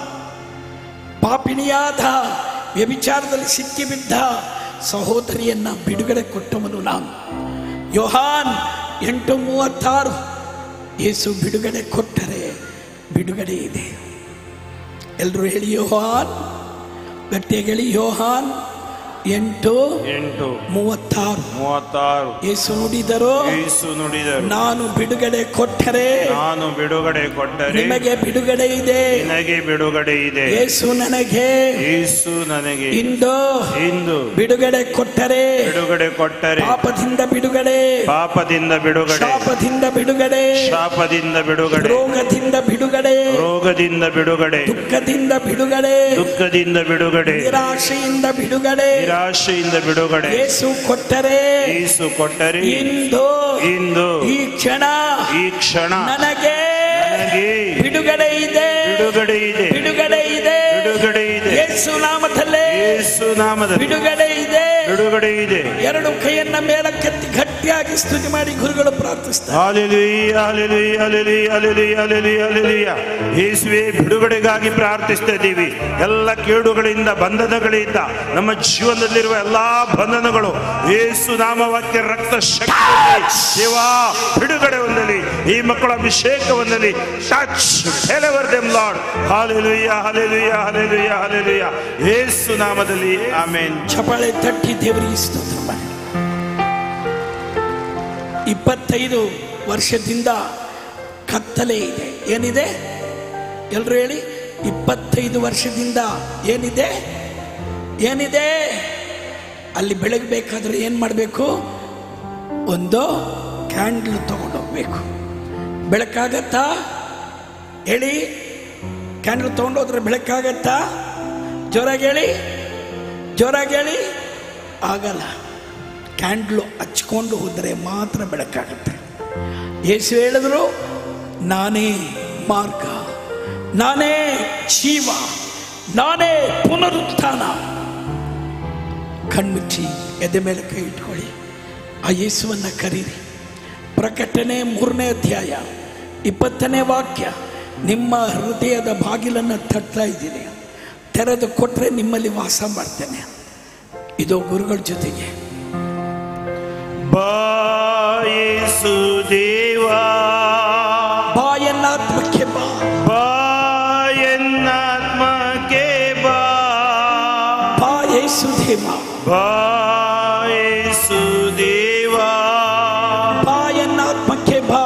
ಪಾಪಿಣಿಯಾದ ವ್ಯಭಿಚಾರದಲ್ಲಿ ಸಿಕ್ಕಿಬಿದ್ದ ಸಹೋದರಿಯನ್ನ ಬಿಡುಗಡೆ ಕೊಟ್ಟವನು ನಾನು ಯೋಹಾನ್ ಎಂಟು ಮೂವತ್ತಾರು ಯೇಸು ಬಿಡುಗಡೆ ಕೊಟ್ಟರೆ ಬಿಡುಗಡೆ ಇದೆ ಎಲ್ಲರೂ ಹೇಳಿ ಯೋಹಾನ್ ಗಟ್ಟಿಯಾಗಿ ಹೇಳಿ ಯೋಹಾನ್ ಎಂಟು ಎಂಟು ಮೂವತ್ತಾರು ಮೂವತ್ತಾರು ಯೇಸು ನುಡಿದರು ಯೇಸು ನುಡಿದರು ನಾನು ಬಿಡುಗಡೆ ಕೊಟ್ಟರೆ ನಾನು ಬಿಡುಗಡೆ ಕೊಟ್ಟರೆ ನಿಮಗೆ ಬಿಡುಗಡೆ ಇದೆ ನಿನಗೆ ಬಿಡುಗಡೆ ಇದೆ ಯೇಸು ನನಗೆ ಯೇಸು ನನಗೆ ಇಂದು ಇಂದು ಬಿಡುಗಡೆ ಕೊಟ್ಟರೆ ಬಿಡುಗಡೆ ಕೊಟ್ಟರೆ ಪಾಪದಿಂದ ಬಿಡುಗಡೆ ಪಾಪದಿಂದ ಬಿಡುಗಡೆ ಶಾಪದಿಂದ ಬಿಡುಗಡೆ ಶಾಪದಿಂದ ಬಿಡುಗಡೆ ರೋಗದಿಂದ ಬಿಡುಗಡೆ ರೋಗದಿಂದ ಬಿಡುಗಡೆ ದುಃಖದಿಂದ ಬಿಡುಗಡೆ ದುಃಖದಿಂದ ಬಿಡುಗಡೆ ನಿರಾಶೆಯಿಂದ ಬಿಡುಗಡೆ ನಿರಾಶೆಯಿಂದ ಬಿಡುಗಡೆ ಯೇಸು ಕೊಟ್ಟರೆ ಯೇಸು ಕೊಟ್ಟರೆ ಇಂದು ಇಂದು ಈ ಕ್ಷಣ ಈ ಕ್ಷಣ ನನಗೆ ನನಗೆ ಬಿಡುಗಡೆ ಇದೆ ಬಿಡುಗಡೆ ಇದೆ ಬಿಡುಗಡೆ ಇದೆ ಬಿಡುಗಡೆ ಇದೆ ಯೇಸು ನಾಮದಲ್ಲೇ ಯೇಸು ನಾಮದಲ್ಲಿ ಬಿಡುಗಡೆ ಇದೆ ಬಿಡುಗಡೆ ಇದೆ ಎರಡು ಕೈಯನ್ನ ಮೇಲಕ್ಕೆತ್ತಿ ಗಟ್ಟಿಯಾಗಿ ಸ್ತುತಿ ಮಾಡಿ ಗುರುಗಳು ಪ್ರಾರ್ಥಿಸ್ತಾರೆ hallelujah hallelujah hallelujah hallelujah hallelujah hallelujah ಯೇಸುವೆ ಬಿಡುಗಡೆಗಾಗಿ ಪ್ರಾರ್ಥಿಸ್ತಾ ಇದ್ದೀವಿ ಎಲ್ಲ ಕೇಡುಗಳಿಂದ ಬಂಧನಗಳಿಂದ ನಮ್ಮ ಜೀವನದಲ್ಲಿರುವ ಎಲ್ಲಾ ಬಂಧನಗಳು ಯೇಸು ನಾಮವಾಕ್ಯ ರಕ್ತ ಶಕ್ತಿ ದೇವಾ ಬಿಡುಗಡೆ ಹೊಂದಲಿ ಈ ಮಕ್ಕಳ ಅಭಿಷೇಕ ಹೊಂದಲಿ touch favour them Lord hallelujah hallelujah hallelujah hallelujah Yesu ನಾಮದಲ್ಲಿ ಆಮೇನ್ ಚಪಾಳೆ ತಟ್ಟಿ ದೇವರಿಗೆ ಸ್ತೋತ್ರ ಮಾಡಿ ಇಪ್ಪತ್ತೈದು ವರ್ಷದಿಂದ ಕತ್ತಲೆ ಇದೆ ಏನಿದೆ ಎಲ್ರು ಹೇಳಿ ಇಪ್ಪತ್ತೈದು ವರ್ಷದಿಂದ ಏನಿದೆ ಏನಿದೆ ಅಲ್ಲಿ ಬೆಳಗಬೇಕಾದ್ರೆ ಏನು ಮಾಡಬೇಕು ಒಂದು ಕ್ಯಾಂಡಲ್ ತಗೊಂಡೋಗ್ಬೇಕು ಬೆಳಕಾಗತ್ತಾ ಹೇಳಿ ಕ್ಯಾಂಡಲ್ ತಗೊಂಡೋದ್ರೆ ಬೆಳಕಾಗತ್ತಾ ಜೋರಾಗಿ ಹೇಳಿ ಜೋರಾಗಿ ಹೇಳಿ ಆಗಲ್ಲ ಕ್ಯಾಂಡ್ಲು ಹಚ್ಕೊಂಡು ಹೋದರೆ ಮಾತ್ರ ಬೆಳಕಾಗುತ್ತೆ ಯೇಸು ಹೇಳಿದ್ರು ನಾನೇ ಮಾರ್ಗ ನಾನೇ ಜೀವ ನಾನೇ ಪುನರುತ್ಥಾನ ಕಣ್ಮುಚ್ಚಿ ಎದೆ ಮೇಲೆ ಕೈ ಇಟ್ಕೊಳ್ಳಿ ಆ ಯೇಸುವನ್ನ ಕರೀರಿ ಪ್ರಕಟಣೆ ಮೂರನೇ ಅಧ್ಯಾಯ ಇಪ್ಪತ್ತನೇ ವಾಕ್ಯ ನಿಮ್ಮ ಹೃದಯದ ಬಾಗಿಲನ್ನು ತಟ್ತಾ ಇದ್ದೀನಿ ತೆರೆದು ಕೊಟ್ಟರೆ ನಿಮ್ಮಲ್ಲಿ ವಾಸ ಮಾಡ್ತೇನೆ ಇದು ಗುರುಗಳ ಜೊತೆಗೆ ಬಾಯೇಸು ದೇವಾ ಬಾಯನ್ನಾತ್ಮಕ್ಕೆ ಬಾ ಬಾಯನ್ನಾತ್ಮಕ್ಕೆ ಬಾ ಬಾ ಯೇಸು ದೇವ ಬಾಯೇಸು ದೇವಾ ಬಾಯನ್ನಾತ್ಮಕ್ಕೆ ಬಾ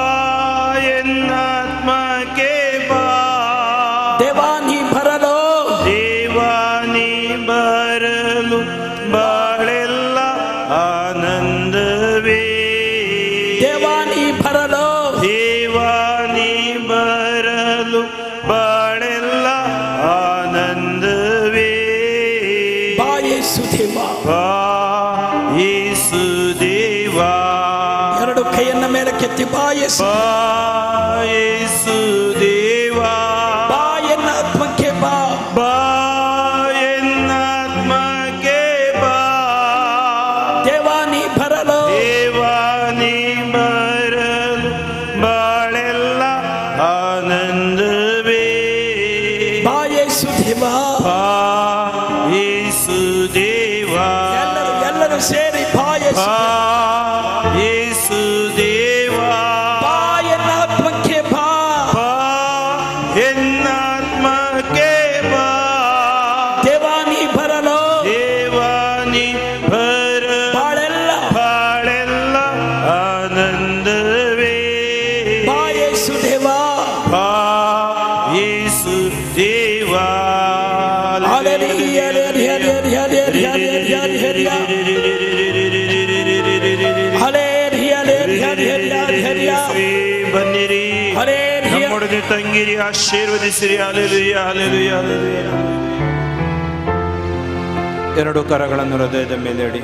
ಬಾಯನ್ನಾತ್ಮಕ್ಕೆ ಬಾ ದೇವಾ ನೀ ಬರಲು ದೇವಾ ನೀ ಬರಲು ಬಾಳೆಲ್ಲ ಆನಂದವೇ ದೇವಾ ನೀ ಬರಲು ದೇವಾ ನೀ ಬರಲು ಬಾಳೆಲ್ಲ ಆನಂದವೇ ಬಾ ಯೇಸು ದೇವ ಬಾ ಯೇಸು ದೇವಾ ಎರಡು ಕೈಯನ್ನ ಮೇಲೆ ಕೆತ್ತಿ ಬಾ ಯೇಸು ಬಾ ಯೇಸು ದೇವಾ ಬಾಯನ್ನಾತ್ಮಕ್ಕೆ ಬಾ ಬಾಯನ್ನಾತ್ಮಕ್ಕೆ ಎಲ್ಲರೂ ಎಲ್ಲರೂ ಸೇರಿ ಬಾಯೇಸು ಬಾ ಯೇಸು ದೇವಾ ಬಾ ಎನ್ನ ಆತ್ಮಕ್ಕೆ ಬಾ ಬಾ ಎನ್ನಾತ್ಮಕ್ಕೆ ಬಾ ದೇವಾನಿ ಬರಲು ದೇವಾನಿ ಬರ ಬಾಳೆಲ್ಲ ಬಾಳೆಲ್ಲ ಆನಂದವೇ ಬಾಯೇಸು ದೇವಾ ಬಾ ಯೇಸು ದೇವಾ Hallelujah, hallelujah, hallelujah, hallelujah, hallelujah. Hallelujah, hallelujah, hallelujah. ಬನ್ನಿರಿ Hallelujah. ನಮ್ಮೊಡನೆ ತಂಗಿರಿ ಆಶೀರ್ವದಿಸಿರಿ ಅಲೆಲುಯ್ಯ ಅಲೆಲುಯ್ಯ ಅಲೆಲುಯ್ಯ ಎರಡು ಕರಗಳನ್ನು ಹೃದಯದ ಮೇಲೆ ಇಡಿ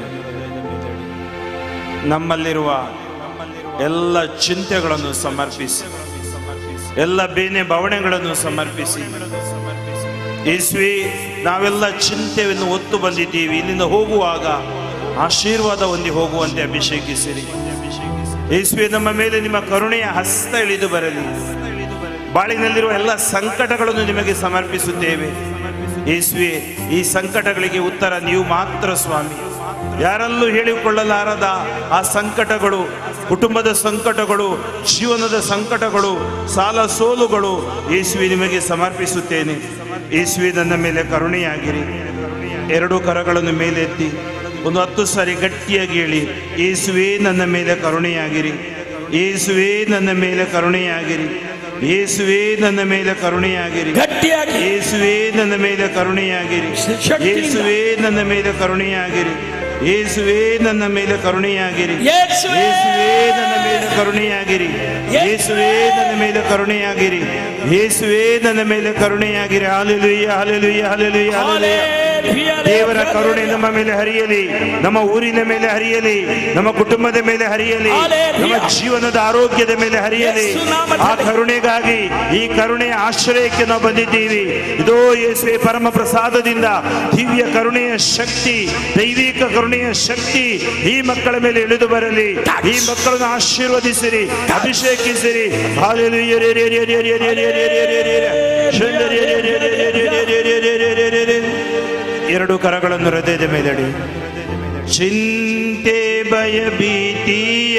ನಮ್ಮಲ್ಲಿರುವ ಎಲ್ಲ ಚಿಂತೆಗಳನ್ನು ಸಮರ್ಪಿಸಿ ಎಲ್ಲ ಬೇನೆ ಭಾವನೆಗಳನ್ನು ಸಮರ್ಪಿಸಿ ಯೇಸುವೆ ನಾವೆಲ್ಲ ಚಿಂತೆಯನ್ನು ಒತ್ತು ಬಂದಿದ್ದೀವಿ ಇಲ್ಲಿಂದ ಹೋಗುವಾಗ ಆಶೀರ್ವಾದ ಹೊಂದಿ ಹೋಗುವಂತೆ ಅಭಿಷೇಕಿಸಿರಿ ಯೇಸುವೆ ನಮ್ಮ ಮೇಲೆ ನಿಮ್ಮ ಕರುಣೆಯ ಹಸ್ತ ಇಳಿದು ಬರಲಿ ಬಾಳಿನಲ್ಲಿರುವ ಎಲ್ಲ ಸಂಕಟಗಳನ್ನು ನಿಮಗೆ ಸಮರ್ಪಿಸುತ್ತೇವೆ ಯೇಸುವೆ ಈ ಸಂಕಟಗಳಿಗೆ ಉತ್ತರ ನೀವು ಮಾತ್ರ ಸ್ವಾಮಿ ಯಾರಲ್ಲೂ ಹೇಳಿಕೊಳ್ಳಲಾರದ ಆ ಸಂಕಟಗಳು ಕುಟುಂಬದ ಸಂಕಟಗಳು ಜೀವನದ ಸಂಕಟಗಳು ಸಾಲ ಸೋಲುಗಳು ಯೇಸುವೆ ನಿಮಗೆ ಸಮರ್ಪಿಸುತ್ತೇನೆ ಯೇಸುವೆ ನನ್ನ ಮೇಲೆ ಕರುಣೆಯಾಗಿರಿ ಎರಡು ಕರಗಳನ್ನು ಮೇಲೆತ್ತಿ ಒಂದು ಹತ್ತು ಸಾರಿ ಗಟ್ಟಿಯಾಗಿ ಹೇಳಿ ಯೇಸುವೆ ನನ್ನ ಮೇಲೆ ಕರುಣೆಯಾಗಿರಿ ಯೇಸುವೆ ನನ್ನ ಮೇಲೆ ಕರುಣೆಯಾಗಿರಿ ಯೇಸುವೆ ನನ್ನ ಮೇಲೆ ಕರುಣೆಯಾಗಿರಿ ಗಟ್ಟಿಯಾಗಿ ಯೇಸುವೆ ನನ್ನ ಮೇಲೆ ಕರುಣೆಯಾಗಿರಿ ಶಕ್ತಿಯಿಂದ. ಯೇಸುವೆ ನನ್ನ ಮೇಲೆ ಕರುಣೆಯಾಗಿರಿ ಯೇಸುವೆ ನನ್ನ ಮೇಲೆ ಕರುಣೆಯಾಗಿರಿ ಯೇಸುವೇ. ಯೇಸುವೆ ನನ್ನ ಮೇಲೆ ಕರುಣೆಯಾಗಿರಿ ಯೇಸುವೆ ನನ್ನ ಮೇಲೆ ಕರುಣೆಯಾಗಿರಿ ಯೇಸುವೆ ನನ್ನ ಮೇಲೆ ಕರುಣೆಯಾಗಿರಿ hallelujah hallelujah hallelujah hallelujah Hallelujah, ದೇವರ hallelujah. ಕರುಣೆ ನಮ್ಮ ಮೇಲೆ ಹರಿಯಲಿ ನಮ್ಮ ಊರಿನ ಮೇಲೆ ಹರಿಯಲಿ ನಮ್ಮ ಕುಟುಂಬದ ಮೇಲೆ ಹರಿಯಲಿ Hallelujah. ನಮ್ಮ ಜೀವನದ ಆರೋಗ್ಯದ ಮೇಲೆ ಹರಿಯಲಿ ಯೇಸು ನಾಮದಲ್ಲಿ. ಆ ಕರುಣೆಗಾಗಿ ಈ ಕರುಣೆಯ ಆಶ್ರಯಕ್ಕೆ ನಾವು ಬಂದಿದ್ದೀವಿ ಇದೋ ಯೇಸುವೆ ಪರಮ ಪ್ರಸಾದದಿಂದ ದಿವ್ಯ ಕರುಣೆಯ ಶಕ್ತಿ ದೈವಿಕ ಕರುಣೆಯ ಶಕ್ತಿ ಈ ಮಕ್ಕಳ ಮೇಲೆ ಇಳಿದು ಬರಲಿ ಈ ಮಕ್ಕಳನ್ನು ಆಶೀರ್ವದಿಸಿರಿ ಅಭಿಷೇಕಿಸಿರಿ ಹಾಲೆಲೂಯ್ಯ ರೇ ರೇ ರೇ ರೇ ರೇ ರೇ ರೇ ರೇ ರೇ ರೇ ರೇ ರೇ. ಶುದ್ಧ ರೇ ರೇ ರೇ ರೇ ರೇ ರೇ ರೇ ರೇ ರೇ ರೇ ರೇ ರೇ ರೇ. ಎರಡು ಕರಗಳನ್ನು ಹೃದಯದ ಮೇಲಡಿ ಚಿಂತೆ ಭಯ ಭೀತಿಯ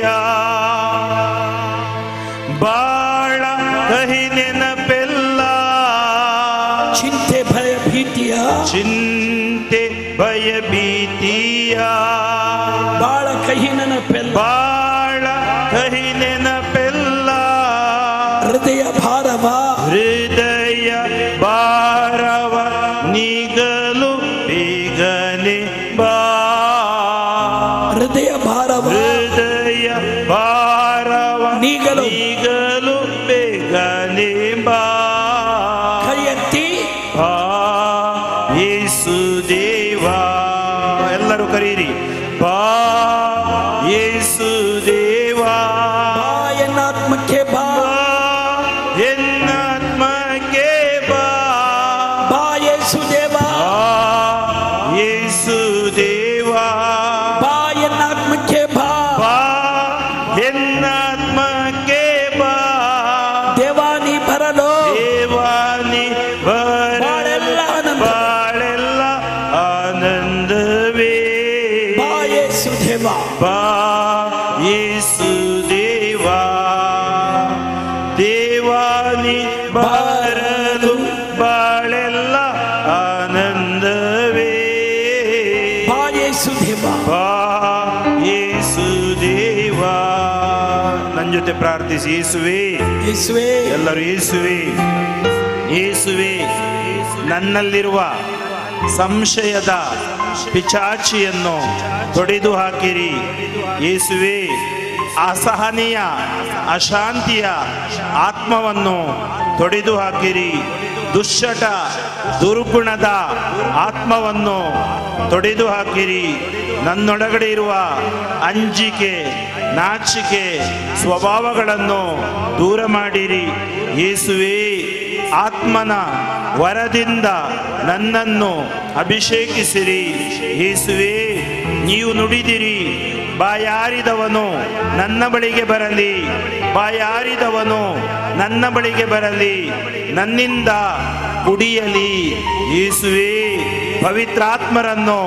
ಬಾಳ ಕಹಿ ನೆನಪೆಲ್ಲ ಚಿಂತೆ ಭಯ ಭೀತಿಯ ಚಿಂತೆ ಭಯ ಭೀತಿಯ ಬಾಳ ಕಹಿ ನೆನಪೆಲ್ಲ ಬಾಳ ಕಹಿ ನೆನಪೆಲ್ಲ ಹೃದಯ ಭಾರವ ಹೃದಯ ಭಾರವ ನೀಗಲು ಬೇಗನೆ ಬಾ ಹೃದಯ ಭಾರವ ಹೃದಯ ಭಾರವ ನೀಗಲು. ನೀಗಲು ಬೇಗನೆ ಬಾ ಕೈ ಎತ್ತಿ ಆ ಯೇಸು ದೇವಾ ಎಲ್ಲರೂ ಕರೀರಿ ಬಾ ಯೇಸು ದೇವಾ ಬಾ ಎನ್ನಾತ್ಮಕ್ಕೆ ಬಾ ಬಾ ಎನ್ನಾತ್ಮಕ್ಕೆ ಬಾ ಬಾ ಯೇಸು ದೇವ ಆ ಯೇಸು ದೇವಾ ಬಾ ಎನ್ನಾತ್ಮಕ್ಕೆ ಬಾ ಬಾ ಎನ್ನಾತ್ಮಕ್ಕೆ ಬಾ ದೇವಾನಿ ಬರಲು ದೇವಾನಿ ಬಾಳೆಲ್ಲ ಆನಂದ. ಬಾಳೆಲ್ಲ ಆನಂದವೇ ಬಾ ಯೇಸು ದೇವ ಬಾ ಯೇಸು ದೇವಾ ದೇವಾನಿ ಬಾರಲು ಬಾಳೆಲ್ಲ ಆನಂದವೇ ಬಾ ಯೇಸು ದೇವ ಬಾ ಯೇಸು ದೇವಾ ನನ್ನ ಜೊತೆ ಪ್ರಾರ್ಥಿಸಿ ಯೇಸುವೇ ಯೇಸುವೇ ಎಲ್ಲರೂ ಯೇಸುವೆ ಯೇಸುವೆ ನನ್ನಲ್ಲಿರುವ ಸಂಶಯದ ಪಿಚಾಚಿಯನ್ನು ತೊಡೆದು ಹಾಕಿರಿ ಯೇಸುವೆ ಅಸಹನೀಯ ಅಶಾಂತಿಯ ಆತ್ಮವನ್ನು ತೊಡೆದು ಹಾಕಿರಿ ದುಶ್ಚಟ ದುರ್ಗುಣದ ಆತ್ಮವನ್ನು ತೊಡೆದು ಹಾಕಿರಿ ನನ್ನೊಳಗಡೆ ಇರುವ ಅಂಜಿಕೆ ನಾಚಿಕೆ ಸ್ವಭಾವಗಳನ್ನು ದೂರ ಮಾಡಿರಿ ಯೇಸುವೇ ಆತ್ಮನ ವರದಿಂದ ನನ್ನನ್ನು ಅಭಿಷೇಕಿಸಿರಿ ಯೇಸುವೇ ನೀವು ನುಡಿದಿರಿ ಬಾಯಾರಿದವನು ನನ್ನ ಬಳಿಗೆ ಬರಲಿ ಬಾಯಾರಿದವನು ನನ್ನ ಬಳಿಗೆ ಬರಲಿ ನನ್ನಿಂದ ಕುಡಿಯಲಿ ಯೇಸುವೇ ಪವಿತ್ರಾತ್ಮರನ್ನು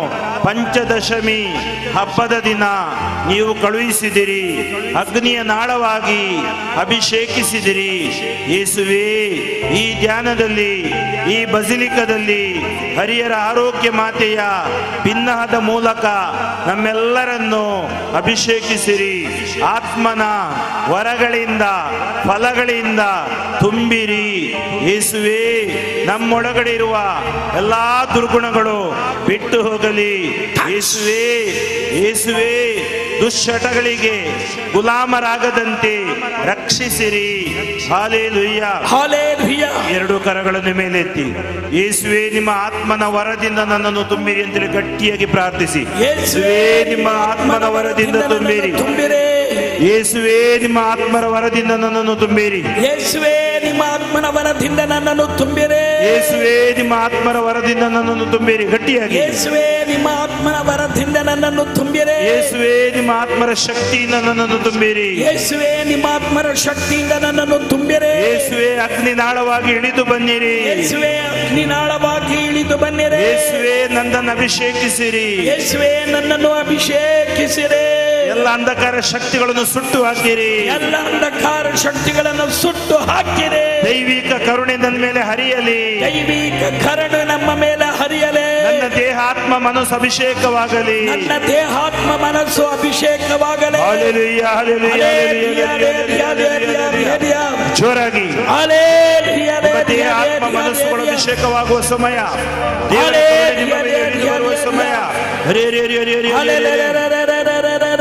ಪಂಚದಶಮಿ ಹಬ್ಬದ ದಿನ ನೀವು ಕಳುಹಿಸಿದಿರಿ ಅಗ್ನಿಯ ನಾಳವಾಗಿ ಅಭಿಷೇಕಿಸಿದಿರಿ ಯೇಸುವೆ ಈ ಧ್ಯಾನದಲ್ಲಿ ಈ ಬಸಿಲಿಕದಲ್ಲಿ ಹರಿಯರ ಆರೋಗ್ಯ ಮಾತೆಯ ಭಿನ್ನಹದ ಮೂಲಕ ನಮ್ಮೆಲ್ಲರನ್ನು ಅಭಿಷೇಕಿಸಿರಿ ಆತ್ಮನ ವರಗಳಿಂದ ಫಲಗಳಿಂದ ತುಂಬಿರಿ ಯೇಸುವೆ ನಮ್ಮೊಳಗಡೆ ಇರುವ ಎಲ್ಲಾ ದುರ್ಗುಣಗಳು ಬಿಟ್ಟು ಹೋಗಲಿ ಯೇಸುವೆ ಯೇಸುವೆ ದುಶ್ಚಟಗಳಿಗೆ ಗುಲಾಮರಾಗದಂತೆ ರಕ್ಷಿಸಿರಿ ಹಾಲೇಲುಯ್ಯ ಹಾಲೇಲುಯ್ಯ ಎರಡು ಕರಗಳನ್ನು ಮೇಲೆತ್ತಿ ಯೇಸುವೆ ನಿಮ್ಮ ಆತ್ಮನ ವರದಿಂದ ನನ್ನನ್ನು ತುಂಬಿರಿ ಅಂತೇಳಿ ಗಟ್ಟಿಯಾಗಿ ಪ್ರಾರ್ಥಿಸಿ ಯೇಸುವೆ ನಿಮ್ಮ ಆತ್ಮನ ವರದಿಂದ ತುಂಬಿರಿ ತುಂಬಿರಿ ಯೇಸುವೆ ನಿಮ್ಮ ಆತ್ಮರ ವರದಿಂದ ನನ್ನನ್ನು ತುಂಬಿರಿ ಯೇಸುವೆ ನಿಮ್ಮ ಆತ್ಮನ ವರದಿಂದ ನನ್ನನ್ನು ತುಂಬಿರಿ ಯೇಸುವೆ ನಿಮ್ಮ ಆತ್ಮರ ವರದಿಂದ ನನ್ನನ್ನು ತುಂಬಿರಿ ಗಟ್ಟಿಯಾಗಿ ಯೇಸುವೆ ನಿಮ್ಮ ಆತ್ಮನ ವರದಿಂದ ನನ್ನನ್ನು ತುಂಬಿರಿ ಯೇಸುವೆ ನಿಮ್ಮ ಆತ್ಮರ ಶಕ್ತಿಯಿಂದ ನನ್ನನ್ನು ತುಂಬಿರಿ ಯೇಸುವೆ ನಿಮ್ಮ ಆತ್ಮರ ಶಕ್ತಿಯಿಂದ ನನ್ನನ್ನು ತುಂಬಿರಿ ಯೇಸುವೆ ಅಗ್ನಿನಾಳವಾಗಿ ಇಳಿದು ಬನ್ನಿರಿ ಯೇಸುವೆ ಅಗ್ನಿನಾಳವಾಗಿ ಇಳಿದು ಬನ್ನಿರಿ ಯೇಸುವೆ ನನ್ನನ್ನು ಅಭಿಷೇಕಿಸಿರಿ ಯೇಸುವೆ ನನ್ನನ್ನು ಅಭಿಷೇಕಿಸಿರಿ ಎಲ್ಲ ಅಂಧಕಾರ ಶಕ್ತಿಗಳನ್ನು ಸುಟ್ಟು ಹಾಕಿರಿ ಎಲ್ಲ ಅಂಧಕಾರ ಶಕ್ತಿಗಳನ್ನು ಸುಟ್ಟು ಹಾಕಿರಿ ದೈವಿಕ ಕರುಣೆ ನನ್ನ ಮೇಲೆ ಹರಿಯಲಿ ದೈವಿಕ ಕರಡು ನಮ್ಮ ಮೇಲೆ ಹರಿಯಲೆ ನನ್ನ ದೇಹ ಆತ್ಮ ಮನಸ್ಸು ಅಭಿಷೇಕವಾಗಲಿ ನನ್ನ ದೇಹಾತ್ಮ ಮನಸ್ಸು ಅಭಿಷೇಕವಾಗಲಿ hallelujah, hallelujah, hallelujah, hallelujah, hallelujah, hallelujah. ಜೋರಾಗಿ ನಿಮ್ಮ ದೇಹ ಆತ್ಮ ಮನಸ್ಸುಗಳು ಅಭಿಷೇಕವಾಗುವ ಸಮಯ ದೇವರ ಕರುಣೆ ನಿಮ್ಮ ಮೇಲೆ ಇಳಿದು ಬರುವ ಸಮಯ ಹರಿ ಹರಿ ಹರಿ ಹರಿ ಹರಿ ಹರಿ ಹರಿ ಹರಿ.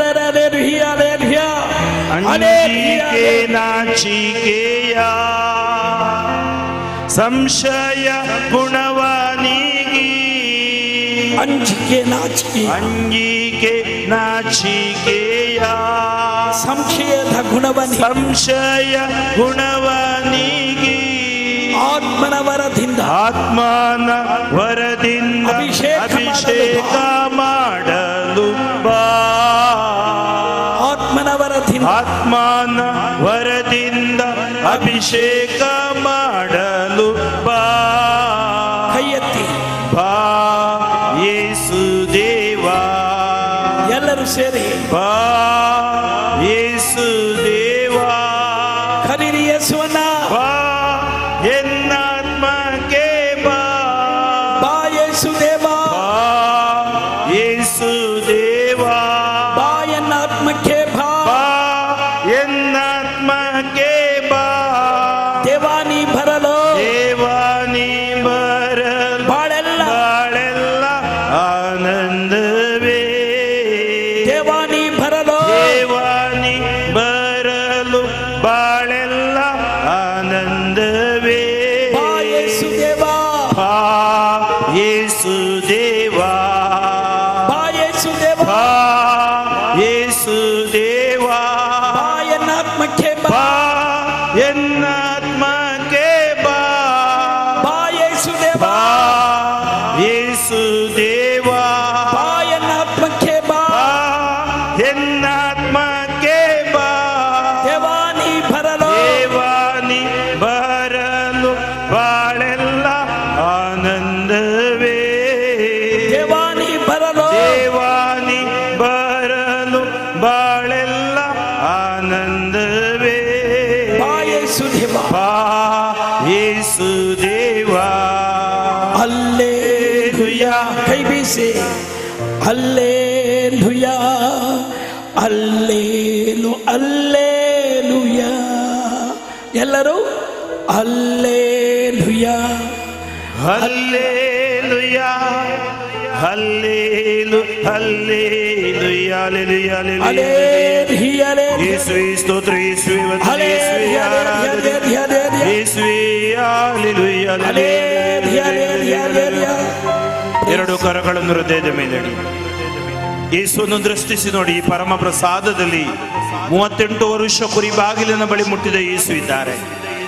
ಅಂಜಿಕೆ ನಾಚಿಕೆಯ ಸಂಶಯ ಗುಣವಾನಿಗಿ ಅಂಜಿಕೆ ನಾಚಿಕೆ ಅಂಜಿಕೆ ನಾಚಿಕೆಯ ಸಂಶಯದ ಗುಣವನ್ನಿ ಸಂಶಯ ಗುಣವಾನಿಗಿ ಆತ್ಮನ ವರದಿಂದ ಆತ್ಮನ ವರದಿಂದ ಅಭಿಷೇಕ ಅಭಿಷೇಕ ಮಾಡಲು ಬಾ ಆತ್ಮನ ವರದಿಂದ ಆತ್ಮನ ವರದಿಂದ ಅಭಿಷೇಕ ಮಾಡಲು ಬಾ ಕೈ ಎತ್ತಿ ಬಾ ಯೇಸು ದೇವಾ ಎಲ್ಲರೂ ಸೇರಿ ಬಾ ಯೇಸು ದೇವಾ ಕರೀರಿ ಯೇಸುವನ್ನ ಬಾ ಎನ್ನಾತ್ಮಕ್ಕೆ ಬಾ ಬಾ ಯೇಸು ದೇವ ಬಾ ಯೇಸು ದೇವಾ ಬಾ ಎನ್ನ ಆತ್ಮಕ್ಕೆ ಬಾ ಬಾ ಎನ್ನಾತ್ಮಕ್ಕೆ ಬಾ ದೇವಾನಿ ಬರಲು ದೇವಾನಿ ಬರಲು ಬಾಳೆಲ್ಲ ಬಾಳೆಲ್ಲ ಆನಂದವೇ ದೇವಾನಿ ಬರಲು ದೇವಾನಿ ಬರಲು ಬಾಳೆಲ್ಲ ಆನಂದವೇ ಬಾ ಯೇಸು ದೇವ ಬಾ ಯೇಸು ದೇವಾ ಬಾ ಯೇಸು ದೇವ ಬಾ ಯೇಸು ದೇವಾ ಬಾ ಎನ್ನ ಆತ್ಮಕ್ಕೆ ಬಾ ಬಾ ಎನ್ನಾತ್ಮಕ್ಕೆ ಬಾ ಬಾ ಯೇಸು ದೇವ ಬಾ ಯೇಸು ದೇವಾ ಬಾ ಎನ್ನ ಆತ್ಮಕ್ಕೆ ಬಾ ಬಾ ಎನ್ನಾತ್ಮಕ್ಕೆ ಬಾ ದೇವಾನಿ ಬರಲು ದೇವಾನಿ ಬರಲು ಬಾಳೆಲ್ಲ ಆನಂದವೇ ದೇವಾನಿ ಬರಲು ದೇವಾನಿ ಬರಲು ಬಾಳೆಲ್ಲ ಆನಂದವೇ ಬಾ ಯೇಸು ದೇವ ಬಾ ಯೇಸು ದೇವಾ ಅಲ್ಲೇಲುಯ ಕೈ ಬೀಸಿ ಅಲ್ಲೇಲುಯ ಅಲ್ಲೇಲು ಅಲ್ಲೇಲುಯ ಎಲ್ಲರೂ alleluia hallelujah hallelujah hallelujah hallelujah hallelujah ಅಲೇಲಿ ಅಲೇಲಿ ಯೇಸುವೆ ಸ್ತೋತ್ರ ಯೇಸುವೆ ವಂದನೆ ಯೇಸುವೆ ಆರಾಧನೆ ಯೇಸುವೆ ಹಲ್ಲೇಲುಯ ಅಲೇಲಿ ಅಲೇಲಿ ಅಲೇಲಿ ಎರಡು ಕರಗಳನ್ನು ಹೃದಯದ ಮೇಲಿಡಿ ಯೇಸುವನ್ನು ದೃಷ್ಟಿಸಿ ನೋಡಿ ಈ ಪರಮ ಪ್ರಸಾದದಲ್ಲಿ ಮೂವತ್ತೆಂಟು ವರುಷ ಕುರಿ ಬಾಗಿಲಿನ ಬಳಿ ಮುಟ್ಟಿದ ಯೇಸು ಇದ್ದಾರೆ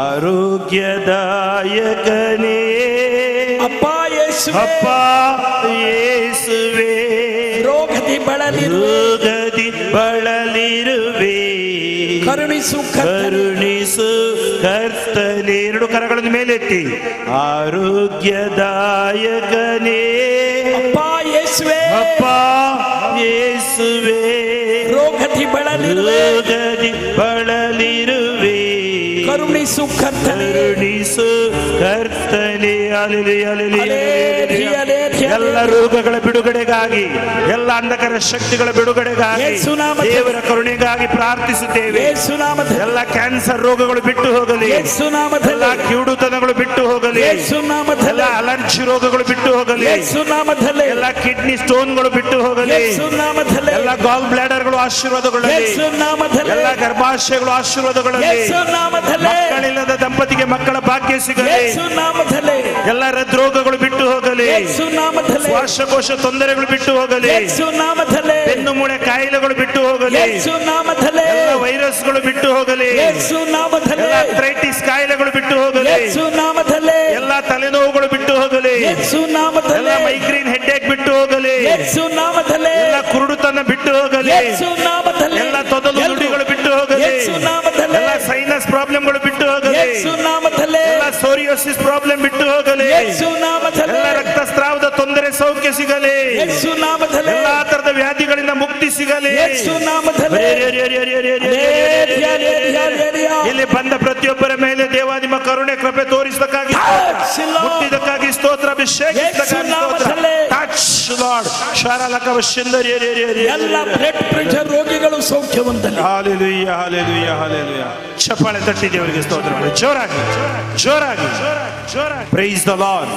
ಆರೋಗ್ಯದಾಯಕನೇ ಅಪ್ಪ ಯೇಸುವೆ ಅಪ್ಪ ಯೇಸುವೆ ರೋಗದಿ ಬಳಲಿರುವ ರೋಗದಿ ಬಳಲಿರುವೆ ಕರುಣಿಸು ಕರ್ತನೆ. ಕರುಣಿಸು ಕರ್ತನೆ ಎರಡು ಕರಗಳನ್ನು ಮೇಲೆತ್ತಿ ಆರೋಗ್ಯದಾಯಕನೇ ಅಪ್ಪ ಯೇಸುವೆ ಅಪ್ಪ ಯೇಸುವೆ ರೋಗದಿ ಬಳಲಿರುವೆ ರೋಗದಿ ಬಳಲಿರುವೆ ಕರುಣಿಸು ಕರ್ತನೆ ಕರುಣಿಸು ಕರ್ತನೆ ಅಲಿಲಿ ಅಲಿಲಿ ಅಲೇಲಿ, ಅಲೇಲಿ, ಎಲ್ಲ ರೋಗಗಳ ಬಿಡುಗಡೆಗಾಗಿ ಎಲ್ಲ ಅಂಧಕರ ಶಕ್ತಿಗಳ ಬಿಡುಗಡೆಗಾಗಿ ಯೇಸು ನಾಮದಲ್ಲಿ. ದೇವರ ಕರುಣೆಗಾಗಿ ಪ್ರಾರ್ಥಿಸುತ್ತೇವೆ ಯೇಸು ನಾಮದಲ್ಲಿ ಎಲ್ಲ ಕ್ಯಾನ್ಸರ್ ರೋಗಗಳು ಬಿಟ್ಟು ಹೋಗಲಿ ಯೇಸು ಎಲ್ಲ ನಾಮದಲ್ಲಿ ಕಿವುಡುತನಗಳು ಬಿಟ್ಟು ಹೋಗಲಿ ಯೇಸು ಎಲ್ಲ ನಾಮದಲ್ಲಿ ಅಲರ್ಜಿ ರೋಗಗಳು ಬಿಟ್ಟು ಹೋಗಲಿ ಯೇಸು ನಾಮದಲ್ಲಿ ಎಲ್ಲ ಕಿಡ್ನಿ ಸ್ಟೋನ್ಗಳು ಬಿಟ್ಟು ಹೋಗಲಿ ಯೇಸು ನಾಮದಲ್ಲಿ ಎಲ್ಲ ಗಾಲ್ ಬ್ಲಾಡರ್ಗಳು ಆಶೀರ್ವಾದಗೊಳ್ಳಲಿ ಯೇಸು ನಾಮದಲ್ಲಿ ಎಲ್ಲ ಗರ್ಭಾಶಯಗಳು ಆಶೀರ್ವಾದಗೊಳ್ಳಲಿ ಯೇಸು ನಾಮದಲ್ಲಿ ಮಕ್ಕಳಿಲ್ಲದ ದಂಪತಿಗೆ ಮಕ್ಕಳ ಭಾಗ್ಯ ಸಿಗಲಿ ಯೇಸು ನಾಮದಲ್ಲಿ ಎಲ್ಲ ಹೃದ್ರೋಗಗಳು ಬಿಟ್ಟು ಹೋಗಲಿ ಯೇಸು ನಾಮದಲ್ಲಿ ಶ್ವಾಸಕೋಶ ತೊಂದರೆಗಳು ಬಿಟ್ಟು ಹೋಗಲಿ ಯೇಸು ನಾಮದಲ್ಲಿ ಬೆನ್ನು ಮೂಳೆ ಕಾಯಿಲೆಗಳು ಬಿಟ್ಟು ಹೋಗಲಿ ಯೇಸು ನಾಮದಲ್ಲಿ ಎಲ್ಲ ವೈರಸ್ಗಳು ಬಿಟ್ಟು ಹೋಗಲಿ ಯೇಸು ನಾಮದಲ್ಲಿ ಎಲ್ಲ ಅಥ್ರೈಟಿಸ್ ಕಾಯಿಲೆಗಳು ಬಿಟ್ಟು ಹೋಗಲಿ ಯೇಸು ನಾಮದಲ್ಲಿ ಎಲ್ಲ ತಲೆನೋವುಗಳು ಬಿಟ್ಟು ಹೋಗಲಿ ಯೇಸು ಎಲ್ಲ ನಾಮದಲ್ಲಿ ಮೈಗ್ರೇನ್ ಹೆಡ್ಡೇಕ್ ಬಿಟ್ಟು ಹೋಗಲಿ ಯೇಸು ನಾಮದಲ್ಲಿ ಎಲ್ಲ ಕುರುಡುತನ ಬಿಟ್ಟು ಹೋಗಲಿ ಯೇಸು ನಾಮದಲ್ಲಿ ಎಲ್ಲ ತೊದಲು ನುಡಿಗಳು ಬಿಟ್ಟು ಹೋಗಲಿ ಯೇಸು ನಾಮದಲ್ಲಿ ಎಲ್ಲ ಸೈನಸ್ ಪ್ರಾಬ್ಲಮ್ಗಳು ಬಿಟ್ಟು ಹೋಗಲಿ ಯೇಸು ನಾಮದಲ್ಲಿ ಎಲ್ಲ ಸೋರಿಯೋಸಿಸ್ ಪ್ರಾಬ್ಲಮ್ ಬಿಟ್ಟು ಹೋಗಲಿ ಯೇಸು ನಾಮದಲ್ಲಿ ಎಲ್ಲ ರಕ್ತಸ್ರಾವದ ತೊಂದರೆ ಸೌಖ್ಯ ಸಿಗಲಿ ಯೇಸು ನಾಮದಲ್ಲಿ ಎಲ್ಲಾ ತರದ ವ್ಯಾಧಿಗಳಿಂದ ಮುಕ್ತಿ ಸಿಗಲಿ ಯೇಸು ನಾಮದಲ್ಲಿ ರೇ, ರೇ, ರೇ, ರೇ, ರೇ, ರೇ, ರೇ, ರೇ, ರೇ, ರೇ, ರೇ, ರೇ, ರೇ, ರೇ. ಇಲ್ಲಿ ಬಂದ ಪ್ರತಿಯೊಬ್ಬರ ಮೇಲೆ ದೇವ ನಿಮ್ಮ ಕರುಣೆ ಕೃಪೆ ತೋರಿಸದಕ್ಕಾಗಿ Touch, Lord. ಮುಟ್ಟಿದಕ್ಕಾಗಿ ಸ್ತೋತ್ರ ಅಭಿಷೇಕಿಸದಕ್ಕಾಗಿ ಯೇಸು ಸ್ತೋತ್ರ ನಾಮದಲ್ಲಿ. ಟಚ್ ಲಾರ್ಡ್ ಶಾರಲಕವ ಶಿಂದರಿ ರೇ, ರೇ, ರೇ, ಎಲ್ಲ ಬ್ಲಡ್ ಪ್ರೆಷರ್ ರೋಗಿಗಳು ಸೌಖ್ಯವಂತಲಿ ಹಾಲೆಲೂಯ ಹಾಲೆಲೂಯ ಹಾಲೆಲೂಯ ಚಪ್ಪಾಳೆ ತಟ್ಟಿ ದೇವರಿಗೆ ಸ್ತೋತ್ರ ಮಾಡಿ ಜೋರಾಗಿ ಜೋರಾಗಿ ಜೋರಾಗಿ ಪ್ರೈಸ್ ದ ಲಾರ್ಡ್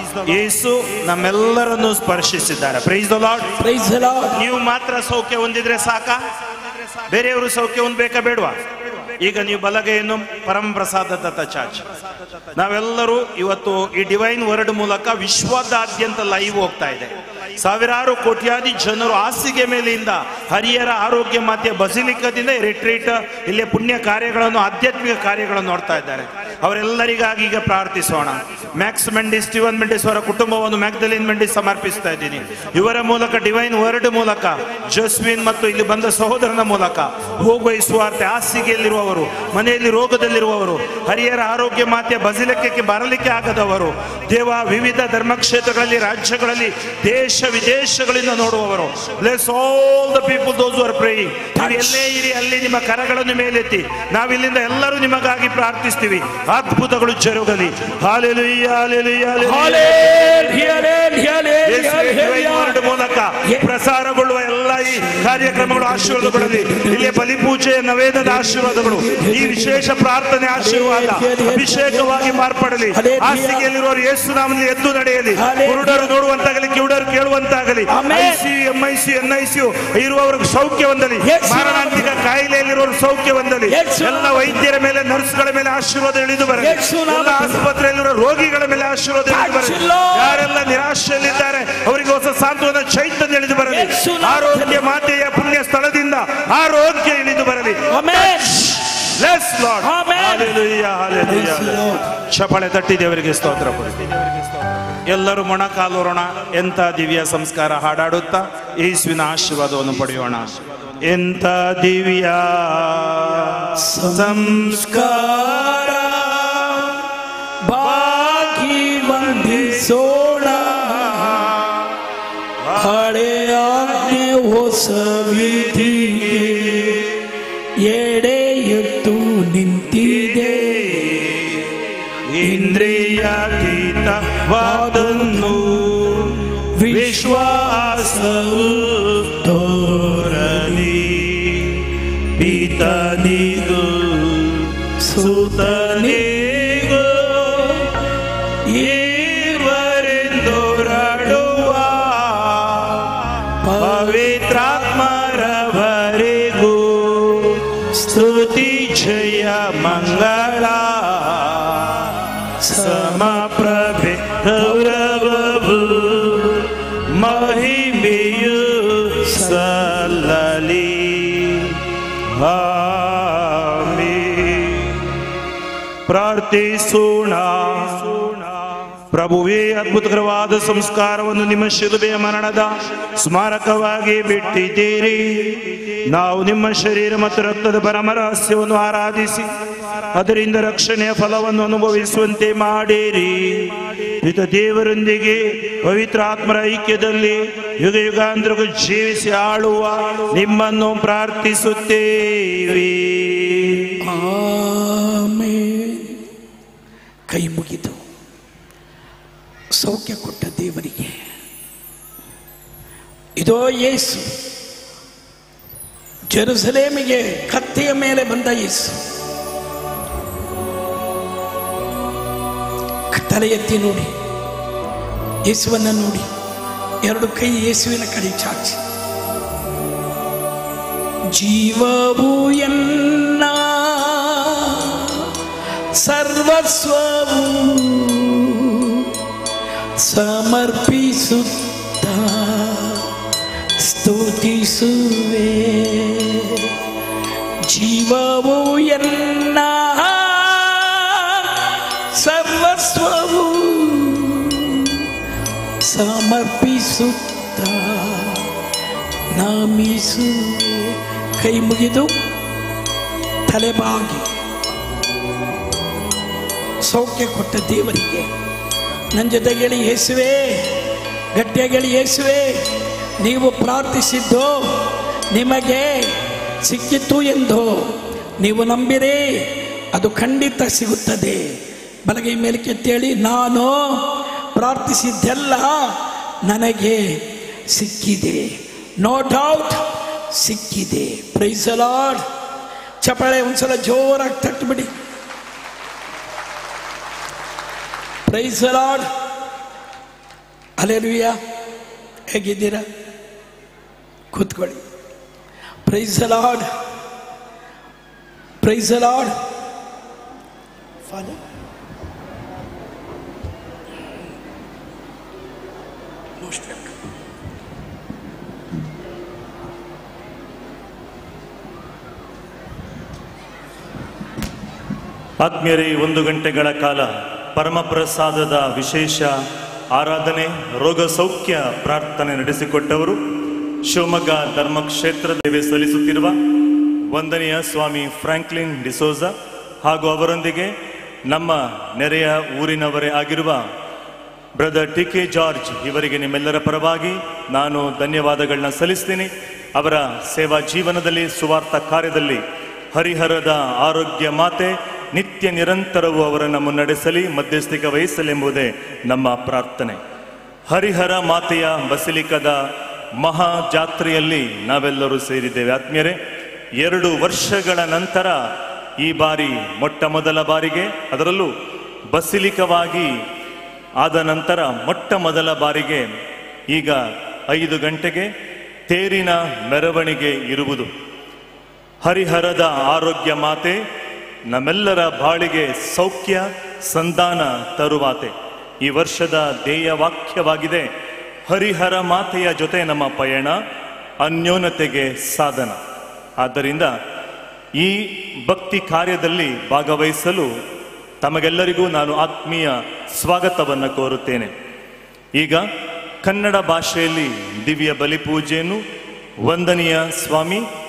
ಯೇಸು ನಮ್ಮೆಲ್ಲರನ್ನು ಸ್ಪರ್ಶಿಸಿದ್ದಾರೆ praise the Lord praise the Lord ನೀವು ಮಾತ್ರ ಸೌಖ್ಯ ಹೊಂದಿದ್ರೆ ಸಾಕ ಬೇರೆಯವರು ಸೌಖ್ಯ ಹೊಂದಬೇಕಾ ಬೇಡವಾ ಈಗ ನೀವು ಬಲಗೈಯನ್ನು ಪರಮ ಪ್ರಸಾದ ದತ್ತ ಚಾಚ್ ನಾವೆಲ್ಲರೂ ಇವತ್ತು ಈ ಡಿವೈನ್ ವರ್ಡ್ ಮೂಲಕ ವಿಶ್ವದಾದ್ಯಂತ ಲೈವ್ ಹೋಗ್ತಾ ಇದೆ ಸಾವಿರಾರು ಕೋಟ್ಯಾದಿ ಜನರು ಹಾಸಿಗೆ ಮೇಲಿಂದ ಹರಿಯರ ಆರೋಗ್ಯ ಮಾತೆಯ ಬಸಿಲಿಕದಿಂದ ರಿಟ್ರೀಟ್ ಇಲ್ಲಿ ಪುಣ್ಯ ಕಾರ್ಯಗಳನ್ನು ಆಧ್ಯಾತ್ಮಿಕ ಕಾರ್ಯಗಳನ್ನು ನೋಡ್ತಾ ಇದ್ದಾರೆ ಅವರೆಲ್ಲರಿಗಾಗಿ ಈಗ ಪ್ರಾರ್ಥಿಸೋಣ ಮ್ಯಾಕ್ಸ್ ಮೆಂಡಿಸ್ ಸ್ಟಿವನ್ ಮೆಂಡಿಸ್ ಅವರ ಕುಟುಂಬವನ್ನು ಮ್ಯಾಕ್ದಲಿನ್ ಮೆಂಡಿಸ್ ಸಮರ್ಪಿಸ್ತಾ ಇದ್ದೀನಿ ಇವರ ಮೂಲಕ ಡಿವೈನ್ ವರ್ಡ್ ಮೂಲಕ ಜಸ್ವಿನ್ ಮತ್ತು ಇಲ್ಲಿ ಬಂದ ಸಹೋದರನ ಮೂಲಕ ಹೋಗುವ ಈ ಸುವಾರ್ತೆ ಹಾಸಿಗೆಯಲ್ಲಿರುವವರು ಮನೆಯಲ್ಲಿ ರೋಗದಲ್ಲಿರುವವರು ಹರಿಯರ ಆರೋಗ್ಯ ಮಾತೆಯ ಬಸಿಲಕ್ಕೆ ಬರಲಿಕ್ಕೆ ಆಗದವರು ದೇವ ವಿವಿಧ ಧರ್ಮಕ್ಷೇತ್ರಗಳಲ್ಲಿ ರಾಜ್ಯಗಳಲ್ಲಿ ದೇಶ ವಿದೇಶಗಳಿಂದ ನೋಡುವವರು bless all the people those are praying ನೀವು ಎಲ್ಲೇ ಇರಿ ಅಲ್ಲಿ ನಿಮ್ಮ ಕರಗಳನ್ನು ಮೇಲೆತ್ತಿ ನಾವಿಲ್ಲಿಂದ ಎಲ್ಲರೂ ನಿಮಗಾಗಿ ಪ್ರಾರ್ಥಿಸ್ತೀವಿ ಅದ್ಭುತಗಳು ಜರುಗಲಿ ಹಾಲೆಲುಯ್ಯ ಹಾಲೆಲುಯ್ಯ ಹಾಲೆಲುಯ್ಯ ಯೇಸುವೆ divine word ಮೂಲಕ ಪ್ರಸಾರಗೊಳ್ಳುವ ಎಲ್ಲ ಈ ಕಾರ್ಯಕ್ರಮಗಳು ಆಶೀರ್ವಾದಗಳಲ್ಲಿ ಇಲ್ಲಿ ಬಲಿಪೂಜೆಯ ನವೇದದ ಆಶೀರ್ವಾದಗಳು ಈ ವಿಶೇಷ ಪ್ರಾರ್ಥನೆ ಆಶೀರ್ವಾದ ಅಭಿಷೇಕವಾಗಿ ಮಾರ್ಪಡಲಿ ಹಾಸಿಗೆಯಲ್ಲಿರುವವರು ಯೇಸು ನಾಮದಲ್ಲಿ ಎದ್ದು ನಡೆಯಲಿ ಕುರುಡರು ನೋಡುವಂತಾಗಲಿ ಕಿವುಡರು ಕೇಳುವಂತಾಗಲಿ ಐಸಿಯು ಎಂಐಸಿಯು ಎನ್ಐಸಿಯು ಇರುವವರಿಗೆ ಸೌಖ್ಯ ಹೊಂದಲಿ ಮಾರಣಾಂತಿಕ ಕಾಯಿಲೆಯಲ್ಲಿರುವವರು ಸೌಖ್ಯ ಹೊಂದಲಿ ಎಲ್ಲ ವೈದ್ಯರ ಮೇಲೆ ನರ್ಸ್ಗಳ ಮೇಲೆ ಆಶೀರ್ವಾದ ಇಳಿದು ಬರಲಿ ಎಲ್ಲ ಆಸ್ಪತ್ರೆಯಲ್ಲಿರುವ ರೋಗಿಗಳ ಮೇಲೆ ಆಶೀರ್ವಾದ ಇಳಿದು ಬರಲಿ ಯಾರೆಲ್ಲ ನಿರಾಶೆಯಲ್ಲಿದ್ದಾರೆ ಅವರಿಗೆ ಹೊಸ ಸಾಂತ್ವನ ಚೈತನ್ಯ ಇಳಿದು ಬರಲಿ ಆರೋಗ್ಯ ಮಾತೆಯ ಪುಣ್ಯ ಸ್ಥಳದಿಂದ ಆರೋಗ್ಯ ಇಳಿದು ಬರಲಿ amen Bless Lord. Amen. Hallelujah, hallelujah. Praise the Lord. ಚಪ್ಪಾಳೆ ತಟ್ಟಿ ದೇವರಿಗೆ ಸ್ತೋತ್ರ ಕೊಡಿ ಎಲ್ಲರೂ ಮೊಣಕಾಲೋರೋಣ ಎಂತ ದಿವ್ಯ ಸಂಸ್ಕಾರ ಹಾಡಾಡುತ್ತಾ ಯೇಸುವಿನ ಆಶೀರ್ವಾದವನ್ನು ಪಡೆಯೋಣ ಎಂತ ದಿವ್ಯ ಸಂಸ್ಕಾರ ಬಾಗಿ ವಂದಿಸೋಣ ಹಳೆ ಆಜ್ಞೆ ಹೊಸ ವಿಧಿಗೆ ಎಡೆ ಎತ್ತು ನಿಂತಿದೆ ಇಂದ್ರಿಯಾತೀತವಾದನ್ನು ವಿಶ್ವಾಸವು ತೋರಲಿ ಪಿತನಿಗೂ ಸುತನಿಗೂ ಈವರೆಂದೋರಾಡುವ ಪವಿತ್ರಾತ್ಮರವರೆಗೂ ಸ್ತುತಿ ಜಯ ಮಂಗಳ ಸಮಪ್ರಭೆ ಗೌರವವು ಮಹಿಮೆಯು ಸಲ್ಲಲಿ ಆಮೀನ್ ಪ್ರಾರ್ಥಿಸೋಣ ಪ್ರಭುವೇ ಅದ್ಭುತಕರವಾದ ಸಂಸ್ಕಾರವನ್ನು ನಿಮ್ಮ ಶಿಲುಬೆಯ ಮರಣದ ಸ್ಮಾರಕವಾಗಿ ಬಿಟ್ಟಿದ್ದೀರಿ ನಾವು ನಿಮ್ಮ ಶರೀರ ಮತ್ತು ರಕ್ತದ ಪರಮರಹಸ್ಯವನ್ನು ಆರಾಧಿಸಿ ಅದರಿಂದ ರಕ್ಷಣೆಯ ಫಲವನ್ನು ಅನುಭವಿಸುವಂತೆ ಮಾಡಿರಿ ಇತ ದೇವರೊಂದಿಗೆ ಪವಿತ್ರ ಆತ್ಮರ ಐಕ್ಯದಲ್ಲಿ ಯುಗ ಯುಗಾಂತರಕ್ಕೂ ಜೀವಿಸಿ ಆಳುವ ನಿಮ್ಮನ್ನು ಪ್ರಾರ್ಥಿಸುತ್ತೇವೆ ಆಮೇನ್ ಕೈ ಮುಗಿದು ಸೌಖ್ಯ ಕೊಟ್ಟ ದೇವರಿಗೆ ಇದೋ ಯೇಸು ಜೆರುಸಲೇಮಿಗೆ ಕತ್ತೆಯ ಮೇಲೆ ಬಂದ ಯೇಸು ತಲೆ ಎತ್ತಿ ನೋಡಿ ಯೇಸುವನ್ನ ನೋಡಿ ಎರಡು ಕೈ ಯೇಸುವಿನ ಕಡೆ ಚಾಚಿ ಜೀವವು ಎನ್ನ ಸರ್ವಸ್ವವು ಸಮರ್ಪಿಸುತ್ತ ಸ್ತುತಿಸುವೆ ಜೀವವು ಎನ್ನ ಸರ್ವಸ್ವವು ಸಮರ್ಪಿಸುತ್ತ ನಮಿಸುವೆ ಕೈ ಮುಗಿದು ತಲೆಬಾಗಿ ಸೌಖ್ಯ ಕೊಟ್ಟ ದೇವರಿಗೆ ನನ್ನ ಜೊತೆಗೆ ಹೇಳಿ ಯೇಸುವೆ ಗಟ್ಟಿಯಾಗಿ ಹೇಳಿ ಯೇಸುವೆ ನೀವು ಪ್ರಾರ್ಥಿಸಿದ್ದು ನಿಮಗೆ ಸಿಕ್ಕಿತ್ತು ಎಂದು ನೀವು ನಂಬಿರಿ ಅದು ಖಂಡಿತ ಸಿಗುತ್ತದೆ ಬಲಗೈ ಮೇಲೆ ಕೆತ್ತೇಳಿ ನಾನು ಪ್ರಾರ್ಥಿಸಿದ್ದೆಲ್ಲ ನನಗೆ ಸಿಕ್ಕಿದೆ ನೋ ಡೌಟ್ ಸಿಕ್ಕಿದೆ ಪ್ರೈಸ್ ಲಾರ್ಡ್ ಚಪ್ಪಾಳೆ ಒಂದ್ಸಲ ಜೋರಾಗಿ ತಟ್ಟುಬಿಡಿ ಪ್ರೈಸ್ ಲಾರ್ಡ್ ಅಲೆಲುಯ್ಯ ಹೇಗಿದ್ದೀರಾ ಕೂತ್ಕೊಳ್ಳಿ praise Lord praise Lord father most welcome ಆತ್ಮೀಯರೇ ಈ ಒಂದು ಗಂಟೆಗಳ ಕಾಲ ಪರಮಪ್ರಸಾದದ ವಿಶೇಷ ಆರಾಧನೆ ರೋಗ ಸೌಖ್ಯ ಪ್ರಾರ್ಥನೆ ನಡೆಸಿಕೊಟ್ಟವರು ಶಿವಮೊಗ್ಗ ಧರ್ಮಕ್ಷೇತ್ರ ಸೇವೆ ಸಲ್ಲಿಸುತ್ತಿರುವ ವಂದನೆಯ ಸ್ವಾಮಿ ಫ್ರಾಂಕ್ಲಿನ್ ಡಿಸೋಜ ಹಾಗೂ ಅವರೊಂದಿಗೆ ನಮ್ಮ ನೆರೆಯ ಊರಿನವರೇ ಆಗಿರುವ ಬ್ರದರ್ ಟಿ ಕೆ ಜಾರ್ಜ್ ಇವರಿಗೆ ನಿಮ್ಮೆಲ್ಲರ ಪರವಾಗಿ ನಾನು ಧನ್ಯವಾದಗಳನ್ನ ಸಲ್ಲಿಸ್ತೀನಿ ಅವರ ಸೇವಾ ಜೀವನದಲ್ಲಿ ಸುವಾರ್ಥ ಕಾರ್ಯದಲ್ಲಿ ಹರಿಹರದ ಆರೋಗ್ಯ ಮಾತೆ ನಿತ್ಯ ನಿರಂತರವೂ ಅವರನ್ನು ಮುನ್ನಡೆಸಲಿ ಮಧ್ಯಸ್ಥಿಕ ವಹಿಸಲೆಂಬುದೇ ನಮ್ಮ ಪ್ರಾರ್ಥನೆ ಹರಿಹರ ಮಾತೆಯ ಬಸಿಲಿಕದ ಮಹಾ ಜಾತ್ರೆಯಲ್ಲಿ ನಾವೆಲ್ಲರೂ ಸೇರಿದ್ದೇವೆ ಆತ್ಮೀಯರೇ ಎರಡು ವರ್ಷಗಳ ನಂತರ ಈ ಬಾರಿ ಮೊಟ್ಟ ಮೊದಲ ಬಾರಿಗೆ ಅದರಲ್ಲೂ ಬಸಿಲಿಕವಾಗಿ ಆದ ನಂತರ ಮೊಟ್ಟ ಮೊದಲ ಬಾರಿಗೆ ಈಗ ಐದು ಗಂಟೆಗೆ ತೇರಿನ ಮೆರವಣಿಗೆ ಇರುವುದು ಹರಿಹರದ ಆರೋಗ್ಯ ಮಾತೆ ನಮ್ಮೆಲ್ಲರ ಬಾಳಿಗೆ ಸೌಖ್ಯ ಸಂಧಾನ ತರುವಾತೆ ಈ ವರ್ಷದ ಧ್ಯೇಯ ವಾಕ್ಯವಾಗಿದೆ ಹರಿಹರ ಮಾತೆಯ ಜೊತೆ ನಮ್ಮ ಪಯಣ ಅನ್ಯೋನ್ಯತೆಗೆ ಸಾಧನ ಆದ್ದರಿಂದ ಈ ಭಕ್ತಿ ಕಾರ್ಯದಲ್ಲಿ ಭಾಗವಹಿಸಲು ತಮಗೆಲ್ಲರಿಗೂ ನಾನು ಆತ್ಮೀಯ ಸ್ವಾಗತವನ್ನು ಕೋರುತ್ತೇನೆ ಈಗ ಕನ್ನಡ ಭಾಷೆಯಲ್ಲಿ ದಿವ್ಯ ಬಲಿಪೂಜೆಯನ್ನು ವಂದನೀಯ ಸ್ವಾಮಿ